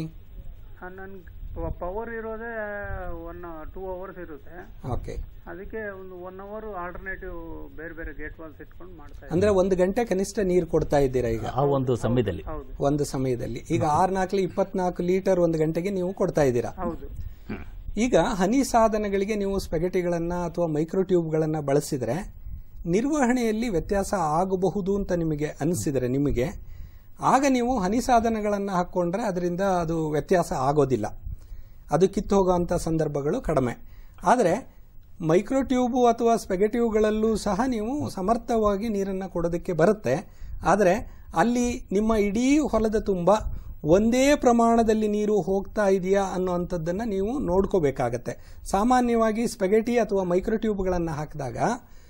ನನ್ ಪವರ್ ಇರೋದೇ ಒನ್ ಟೂ ಅವರ್ಸ್ ಇರುತ್ತೆ ಓಕೆ ಅದಕ್ಕೆ ಒಂದು ಒನ್ ಅವರ್ ಆಲ್ಟರ್ನೇಟಿವ್ ಬೇರೆ ಬೇರೆ ಗೇಟ್ ವಾಲ್ಸ್ ಇಟ್ಕೊಂಡು ಮಾಡ್ತಾ ಇದ್ದೀನಿ ಅಂದ್ರೆ ಒಂದು ಗಂಟೆ ಕನಿಷ್ಠ ನೀರು ಕೊಡ್ತಾ ಇದ್ದೀರಾ ಈಗ ಆ ಒಂದು ಸಮಯದಲ್ಲಿ ಹೌದು ಒಂದು ಸಮಯದಲ್ಲಿ ಈಗ ಆರ್ನಾಲ್ಕು ಇಪ್ಪತ್ನಾಲ್ಕು ಲೀಟರ್ ಒಂದು ಗಂಟೆಗೆ ನೀವು ಕೊಡ್ತಾ ಇದ್ದೀರಾ ಹೌದು ಈಗ ಹನಿ ಸಾಧನಗಳಿಗೆ ನೀವು ಸ್ಪೆಗೆಟಿಗಳನ್ನ ಅಥವಾ ಮೈಕ್ರೋ ಟ್ಯೂಬ್ಗಳನ್ನ ಬಳಸಿದ್ರೆ ನಿರ್ವಹಣೆಯಲ್ಲಿ ವ್ಯತ್ಯಾಸ ಆಗಬಹುದು ಅಂತ ನಿಮಗೆ ಅನಿಸಿದರೆ ನಿಮಗೆ ಆಗ ನೀವು ಹನಿ ಸಾಧನಗಳನ್ನು ಹಾಕ್ಕೊಂಡ್ರೆ ಅದರಿಂದ ಅದು ವ್ಯತ್ಯಾಸ ಆಗೋದಿಲ್ಲ ಅದು ಕಿತ್ತು ಹೋಗುವಂಥ ಸಂದರ್ಭಗಳು ಕಡಿಮೆ ಆದರೆ ಮೈಕ್ರೋ ಟ್ಯೂಬು ಅಥವಾ ಸ್ಪೆಗೆಟ್ಯೂಬ್ಗಳಲ್ಲೂ ಸಹ ನೀವು ಸಮರ್ಥವಾಗಿ ನೀರನ್ನು ಕೊಡೋದಕ್ಕೆ ಬರುತ್ತೆ ಆದರೆ ಅಲ್ಲಿ ನಿಮ್ಮ ಇಡೀ ಹೊಲದ ತುಂಬ ಒಂದೇ ಪ್ರಮಾಣದಲ್ಲಿ ನೀರು ಹೋಗ್ತಾ ಇದೆಯಾ ಅನ್ನುವಂಥದ್ದನ್ನು ನೀವು ನೋಡ್ಕೋಬೇಕಾಗತ್ತೆ ಸಾಮಾನ್ಯವಾಗಿ ಸ್ಪೆಗೆಟಿ ಅಥವಾ ಮೈಕ್ರೋ ಟ್ಯೂಬ್ಗಳನ್ನು ಹಾಕಿದಾಗ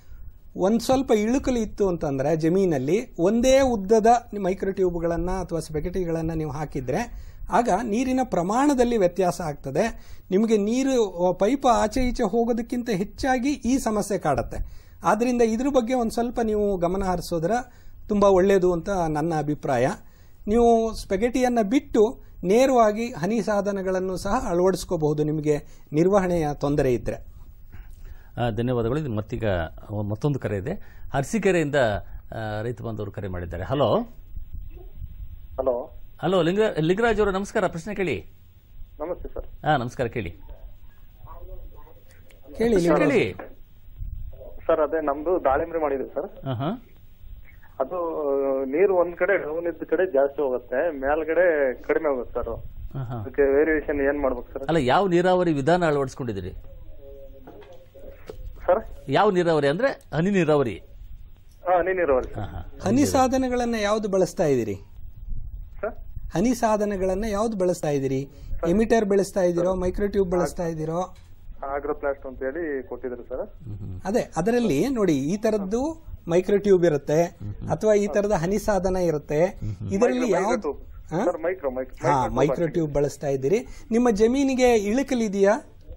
ಒಂದು ಸ್ವಲ್ಪ ಇಳುಕಲು ಇತ್ತು ಅಂತಂದ್ರೆ ಜಮೀನಲ್ಲಿ ಒಂದೇ ಉದ್ದದ ಮೈಕ್ರೋ ಟ್ಯೂಬ್ಗಳನ್ನು ಅಥವಾ ಸ್ಪೆಗೆಟಿಗಳನ್ನು ನೀವು ಹಾಕಿದ್ರೆ ಆಗ ನೀರಿನ ಪ್ರಮಾಣದಲ್ಲಿ ವ್ಯತ್ಯಾಸ ಆಗ್ತದೆ ನಿಮಗೆ ನೀರು ಆ, ಪೈಪ್ ಆಚೆ ಈಚೆ ಹೋಗೋದಕ್ಕಿಂತ ಹೆಚ್ಚಾಗಿ ಈ ಸಮಸ್ಯೆ ಕಾಡುತ್ತೆ ಆದ್ದರಿಂದ ಇದ್ರ ಬಗ್ಗೆ ಒಂದು ಸ್ವಲ್ಪ ನೀವು ಗಮನ ಹರಿಸೋದ್ರ ತುಂಬ ಒಳ್ಳೆಯದು ಅಂತ ನನ್ನ ಅಭಿಪ್ರಾಯ ನೀವು ಸ್ಪೆಗೆಟಿಯನ್ನು ಬಿಟ್ಟು ನೇರವಾಗಿ ಹನಿ ಸಾಧನಗಳನ್ನು ಸಹ ಅಳವಡಿಸ್ಕೋಬಹುದು ನಿಮಗೆ ನಿರ್ವಹಣೆಯ ತೊಂದರೆ ಇದ್ದರೆ ಆ, ಧನ್ಯವಾದಗಳು ಇದು ಮತ್ತೀಗ ಮತ್ತೊಂದು ಕರೆ ಇದೆ ಅರಸೀಕೆರೆಯಿಂದ ಆ, ರೈತ ಬಾಂಧವರು ಕರೆ ಮಾಡಿದ್ದಾರೆ ಹಲೋ ಹಲೋ ಹಲೋ ಲಿಂಗ ಲಿಂಗರಾಜ್ ಅವರು ನಮಸ್ಕಾರ ಪ್ರಶ್ನೆ ಕೇಳಿ ನಮಸ್ತೆ ಸರ್ ಹಾ ನಮಸ್ಕಾರ ಕೇಳಿ ಕೇಳಿ ಕೇಳಿ ಸರ್ ಅದೇ ನಮ್ದು ದಾಳಿಂಬ್ರೆ ಮಾಡಿದ್ವಿ ಸರ್ ಹಾ ಹಾ ಅದು ನೀರು ಒಂದ್ ಕಡೆ ಡೌನ್ ಇದ್ದ ಕಡೆ ಜಾಸ್ತಿ ಹೋಗುತ್ತೆ ಮೇಲ್ಗಡೆ ಕಡಿಮೆ ಹೋಗುತ್ತೆ ಸರ್ ಹಾ, ಹಾ. ಅದಕ್ಕೆ ವೇರಿಯೇಷನ್ ಏನ್ ಮಾಡ್ಬೇಕು ಸರ್ ಅಲ್ಲ ಯಾವ ನೀರಾವರಿ ವಿಧಾನ ಅಳವಡಿಸ್ಕೊಂಡಿದ್ದೀರಿ ಸರ್ ಯಾವ ನೀರಾವರಿ ಅಂದ್ರೆ ಹನಿ ನೀರಾವರಿ ಹಾ ನೀನ್ ಇರೋರಿ ಹನಿ ಸಾಧನಗಳನ್ನು ಯಾವ್ದು ಬಳಸ್ತಾ ಇದ್ದೀರಿ ಸರ್? ಹನಿ ಸಾಧನಗಳನ್ನು ಯಾವ್ದು ಬಳಸ್ತಾ ಇದ್ದೀರಿ ಎಮಿಟರ್ ಬೆಳೆಸ್ತಾ ಇದ್ದೀರೋ ಮೈಕ್ರೋಟ್ಯೂಬ್ ಬಳಸ್ತಾ ಇದ್ದೀರೋ ಆಗ್ರೋಪ್ಲಾಸ್ಟ್ ಅಂತ ಹೇಳಿ ಕೊಟ್ಟಿದ್ರು ಸರ್ ಅದೇ ಅದರಲ್ಲಿ ನೋಡಿ ಈ ತರದ್ದು ಮೈಕ್ರೋಟ್ಯೂಬ್ ಇರುತ್ತೆ ಅಥವಾ ಈ ತರದ ಹನಿ ಸಾಧನ ಇರುತ್ತೆ ಇದರಲ್ಲಿ ಯಾವ್ದು ಸರ್ ಮೈಕ್ರೋ ಮೈಕ್ರೋ ಹಾ ಮೈಕ್ರೋಟ್ಯೂಬ್ ಬಳಸ್ತಾ ಇದ್ದೀರಿ ನಿಮ್ಮ ಜಮೀನಿಗೆ ಇಳಿಕಲಿದೆಯಾ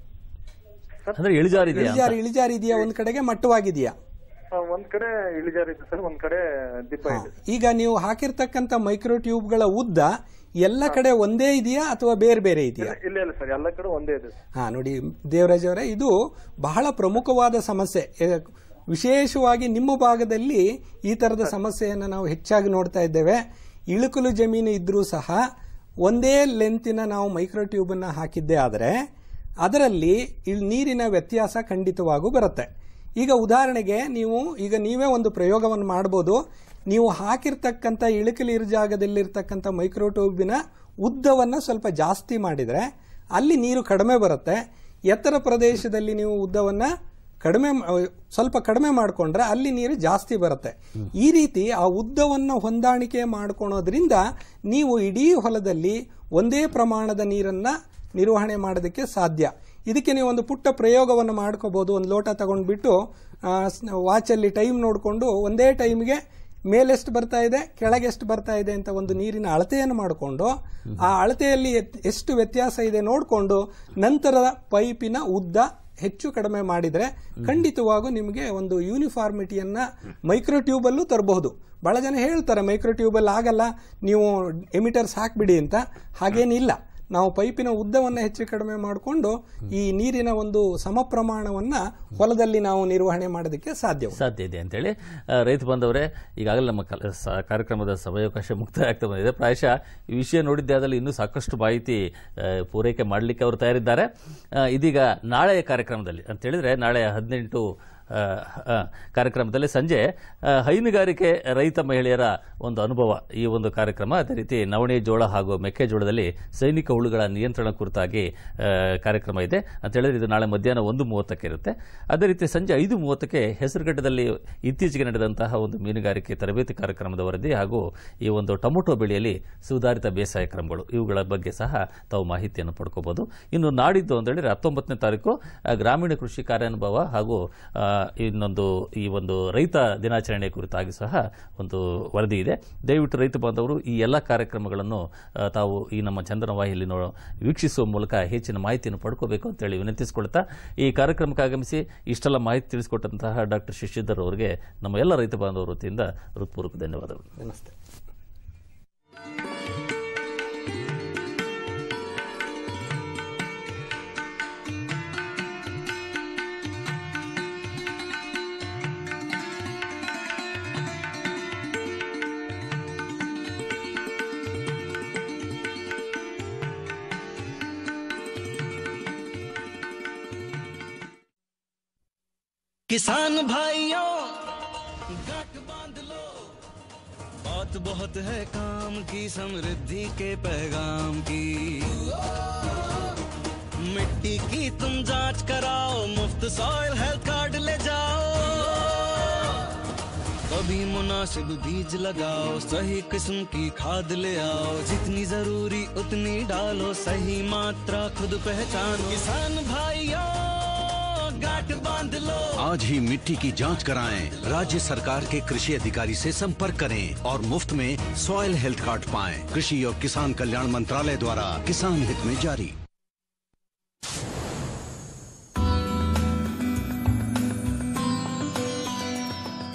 ಅಂದ್ರೆ ಇಳಿಜಾರಿದೆಯಾ ಅಂತ? ಇಳಿಜಾರು ಇಳಿಜಾರು ಇದೆಯಾ ಒಂದ್ ಕಡೆಗೆ ಮಟ್ಟವಾಗಿದೆಯಾ ಒಂದ್ ಕಡೆ ಇಳಿಜಾರು ಇದೆ ಸರ್ ಒಂದ್ ಕಡೆ ದಿಪ್ಪ ಇದೆ ಈಗ ನೀವು ಹಾಕಿರ್ತಕ್ಕಂಥ ಮೈಕ್ರೋಟ್ಯೂಬ್ಗಳ ಉದ್ದ ಎಲ್ಲ ಕಡೆ ಒಂದೇ ಇದೆಯಾ ಅಥವಾ ಬೇರೆ ಬೇರೆ ಇದೆಯಾ ಇಲ್ಲ ಇಲ್ಲ ಸರ್ ಎಲ್ಲ ಕಡೆ ಒಂದೇ ಇದೆ ಹಾ ನೋಡಿ ದೇವರಾಜ್ ಅವರೇ ಇದು ಬಹಳ ಪ್ರಮುಖವಾದ ಸಮಸ್ಯೆ ಎ, ವಿಶೇಷವಾಗಿ ನಿಮ್ಮ ಭಾಗದಲ್ಲಿ ಈ ತರದ ಸಮಸ್ಯೆಯನ್ನು ನಾವು ಹೆಚ್ಚಾಗಿ ನೋಡ್ತಾ ಇದ್ದೇವೆ ಇಳುಕಲು ಜಮೀನು ಇದ್ರೂ ಸಹ ಒಂದೇ ಲೆಂತಿನ ನಾವು ಮೈಕ್ರೋಟ್ಯೂಬ್ ಅನ್ನ ಹಾಕಿದ್ದೇ ಆದರೆ ಅದರಲ್ಲಿ ಇಳ್- ನೀರಿನ ವ್ಯತ್ಯಾಸ ಖಂಡಿತವಾಗೂ ಬರುತ್ತೆ ಈಗ ಉದಾಹರಣೆಗೆ ನೀವು ಈಗ ನೀವೇ ಒಂದು ಪ್ರಯೋಗವನ್ನು ಮಾಡ್ಬೋದು ನೀವು ಹಾಕಿರ್ತಕ್ಕಂಥ ಇಳುಕಲಿರ ಜಾಗದಲ್ಲಿರ್ತಕ್ಕಂಥ ಮೈಕ್ರೋಟ್ಯೂಬಿನ ಉದ್ದವನ್ನು ಸ್ವಲ್ಪ ಜಾಸ್ತಿ ಮಾಡಿದರೆ ಅಲ್ಲಿ ನೀರು ಕಡಿಮೆ ಬರುತ್ತೆ ಎತ್ತರ ಪ್ರದೇಶದಲ್ಲಿ ನೀವು ಉದ್ದವನ್ನು ಕಡಿಮೆ ಮ- ಸ್ವಲ್ಪ ಕಡಿಮೆ ಮಾಡಿಕೊಂಡ್ರೆ ಅಲ್ಲಿ ನೀರು ಜಾಸ್ತಿ ಬರುತ್ತೆ ಈ ರೀತಿ ಆ ಉದ್ದವನ್ನು ಹೊಂದಾಣಿಕೆ ಮಾಡ್ಕೊಳೋದ್ರಿಂದ ನೀವು ಇಡೀ ಹೊಲದಲ್ಲಿ ಒಂದೇ ಪ್ರಮಾಣದ ನೀರನ್ನ ನಿರ್ವಹಣೆ ಮಾಡೋದಕ್ಕೆ ಸಾಧ್ಯ ಇದಕ್ಕೆ ನೀವು ಒಂದು ಪುಟ್ಟ ಪ್ರಯೋಗವನ್ನು ಮಾಡ್ಕೋಬಹುದು ಒಂದು ಲೋಟ ತಗೊಂಡ್ಬಿಟ್ಟು ವಾಚಲ್ಲಿ ಟೈಮ್ ನೋಡಿಕೊಂಡು ಒಂದೇ ಟೈಮ್ಗೆ ಮೇಲೆಷ್ಟು ಬರ್ತಾ ಇದೆ ಕೆಳಗೆ ಎಷ್ಟು ಬರ್ತಾ ಇದೆ ಅಂತ ಒಂದು ನೀರಿನ ಅಳತೆಯನ್ನು ಮಾಡಿಕೊಂಡು ಆ ಅಳತೆಯಲ್ಲಿ ಎತ್- ಎಷ್ಟು ವ್ಯತ್ಯಾಸ ಇದೆ ನೋಡಿಕೊಂಡು ನಂತರ ಪೈಪಿನ ಉದ್ದ ಹೆಚ್ಚು ಕಡಿಮೆ ಮಾಡಿದ್ರೆ ಖಂಡಿತವಾಗೂ ನಿಮಗೆ ಒಂದು ಯೂನಿಫಾರ್ಮಿಟಿಯನ್ನ ಮೈಕ್ರೋಟ್ಯೂಬ್ ಅಲ್ಲೂ ತರಬಹುದು ಬಹಳ ಜನ ಹೇಳ್ತಾರೆ ಮೈಕ್ರೋಟ್ಯೂಬ್ ಅಲ್ಲಿ ಆಗಲ್ಲ ನೀವು ಎಮಿಟರ್ಸ್ ಹಾಕ್ಬಿಡಿ ಅಂತ ಹಾಗೇನಿಲ್ಲ ನಾವು ಪೈಪಿನ ಉದ್ದವನ್ನು ಹೆಚ್ಚು ಕಡಿಮೆ ಮಾಡಿಕೊಂಡು ಈ ನೀರಿನ ಒಂದು ಸಮ ಪ್ರಮಾಣವನ್ನ ಹೊಲದಲ್ಲಿ ನಾವು ನಿರ್ವಹಣೆ ಮಾಡೋದಕ್ಕೆ ಸಾಧ್ಯ ಸಾಧ್ಯ ಇದೆ ಅಂತೇಳಿ ಆ, ರೈತ ಬಂದವರೇ ಈಗಾಗಲೇ ನಮ್ಮ ಕಲ- ಸ- ಕಾರ್ಯಕ್ರಮದ ಸಮಯಾವಕಾಶ ಮುಕ್ತಾಯ ಆಗ್ತಾ ಬಂದಿದೆ ಪ್ರಾಯಶಃ ಈ ವಿಷಯ ನೋಡಿದ್ದೆ ಆದಲ್ಲಿ ಇನ್ನೂ ಸಾಕಷ್ಟು ಮಾಹಿತಿ ಆ, ಪೂರೈಕೆ ಮಾಡಲಿಕ್ಕೆ ಅವರು ತಯಾರಿದ್ದಾರೆ ಆ, ಇದೀಗ ನಾಳೆಯ ಕಾರ್ಯಕ್ರಮದಲ್ಲಿ ಅಂತ ಹೇಳಿದ್ರೆ ನಾಳೆ ಹದಿನೆಂಟು ಆ, ಆ, ಕಾರ್ಯಕ್ರಮದಲ್ಲಿ ಸಂಜೆ ಆ, ಹೈನುಗಾರಿಕೆ ರೈತ ಮಹಿಳೆಯರ ಒಂದು ಅನುಭವ ಈ ಒಂದು ಕಾರ್ಯಕ್ರಮ ಅದೇ ರೀತಿ ನವಣೆ ಜೋಳ ಹಾಗೂ ಮೆಕ್ಕೆಜೋಳದಲ್ಲಿ ಸೈನಿಕ ಹುಳುಗಳ ನಿಯಂತ್ರಣ ಕುರಿತಾಗಿ ಆ, ಕಾರ್ಯಕ್ರಮ ಇದೆ ಅಂತ ಹೇಳಿದ್ರೆ ಇದು ನಾಳೆ ಮಧ್ಯಾಹ್ನ ಒಂದು ಮೂವತ್ತಕ್ಕೆ ಇರುತ್ತೆ ಅದೇ ರೀತಿ ಸಂಜೆ ಐದು ಮೂವತ್ತಕ್ಕೆ ಹೆಸರುಘಟ್ಟದಲ್ಲಿ ಇತ್ತೀಚೆಗೆ ನಡೆದಂತಹ ಒಂದು ಮೀನುಗಾರಿಕೆ ತರಬೇತಿ ಕಾರ್ಯಕ್ರಮದ ವರದಿ ಹಾಗೂ ಈ ಒಂದು ಟೊಮೊಟೊ ಬೆಳೆಯಲ್ಲಿ ಸುಧಾರಿತ ಬೇಸಾಯ ಕ್ರಮಗಳು ಇವುಗಳ ಬಗ್ಗೆ ಸಹ ತಾವು ಮಾಹಿತಿಯನ್ನು ಪಡ್ಕೋಬಹುದು ಇನ್ನು ನಾಡಿದ್ದು ಅಂತ ಹೇಳಿದ್ರೆ ಹತ್ತೊಂಬತ್ತನೇ ತಾರೀಕು ಆ, ಗ್ರಾಮೀಣ ಕೃಷಿ ಕಾರ್ಯಾನುಭವ ಹಾಗೂ ಆ, ಇನ್ನೊಂದು ಈ ಒಂದು ರೈತ ದಿನಾಚರಣೆ ಕುರಿತಾಗಿ ಸಹ ಒಂದು ವರದಿ ಇದೆ ದಯವಿಟ್ಟು ರೈತ ಬಾಂಧವರು ಈ ಎಲ್ಲ ಕಾರ್ಯಕ್ರಮಗಳನ್ನು ಆ, ತಾವು ಈ ನಮ್ಮ ಚಂದನ ವಾಹಿನಿಯಲ್ಲಿ ನೋ ವೀಕ್ಷಿಸುವ ಮೂಲಕ ಹೆಚ್ಚಿನ ಮಾಹಿತಿಯನ್ನು ಪಡ್ಕೋಬೇಕು ಅಂತೇಳಿ ವಿನಂತಿಸಿಕೊಳ್ತಾ ಈ ಕಾರ್ಯಕ್ರಮಕ್ಕೆ ಆಗಮಿಸಿ ಇಷ್ಟೆಲ್ಲ ಮಾಹಿತಿ ತಿಳಿಸಿಕೊಟ್ಟಂತಹ ಡಾಕ್ಟರ್ ಶಶಿಧರ್ ಅವರಿಗೆ ನಮ್ಮ ಎಲ್ಲ ರೈತ ಬಾಂಧವರ ವತಿಯಿಂದ ಹೃತ್ಪೂರ್ವಕ ಧನ್ಯವಾದಗಳು ನಮಸ್ತೆ किसान भाइयों गांठ बांध लो बात बहुत है काम की समृद्धि के पैगाम की मिट्टी की तुम जांच कराओ मुफ्त सॉइल हेल्थ कार्ड ले जाओ कभी मुनासिब बीज लगाओ सही किस्म की खाद ले आओ जितनी जरूरी उतनी डालो सही मात्रा खुद पहचानो किसान भाइयों गांठ बांध लो आज ही मिट्टी की जांच कराएं राज्य सरकार के कृषि अधिकारी से संपर्क करें और मुफ्त में सॉइल हेल्थ कार्ड पाएं कृषि और किसान कल्याण मंत्रालय द्वारा किसान हित में जारी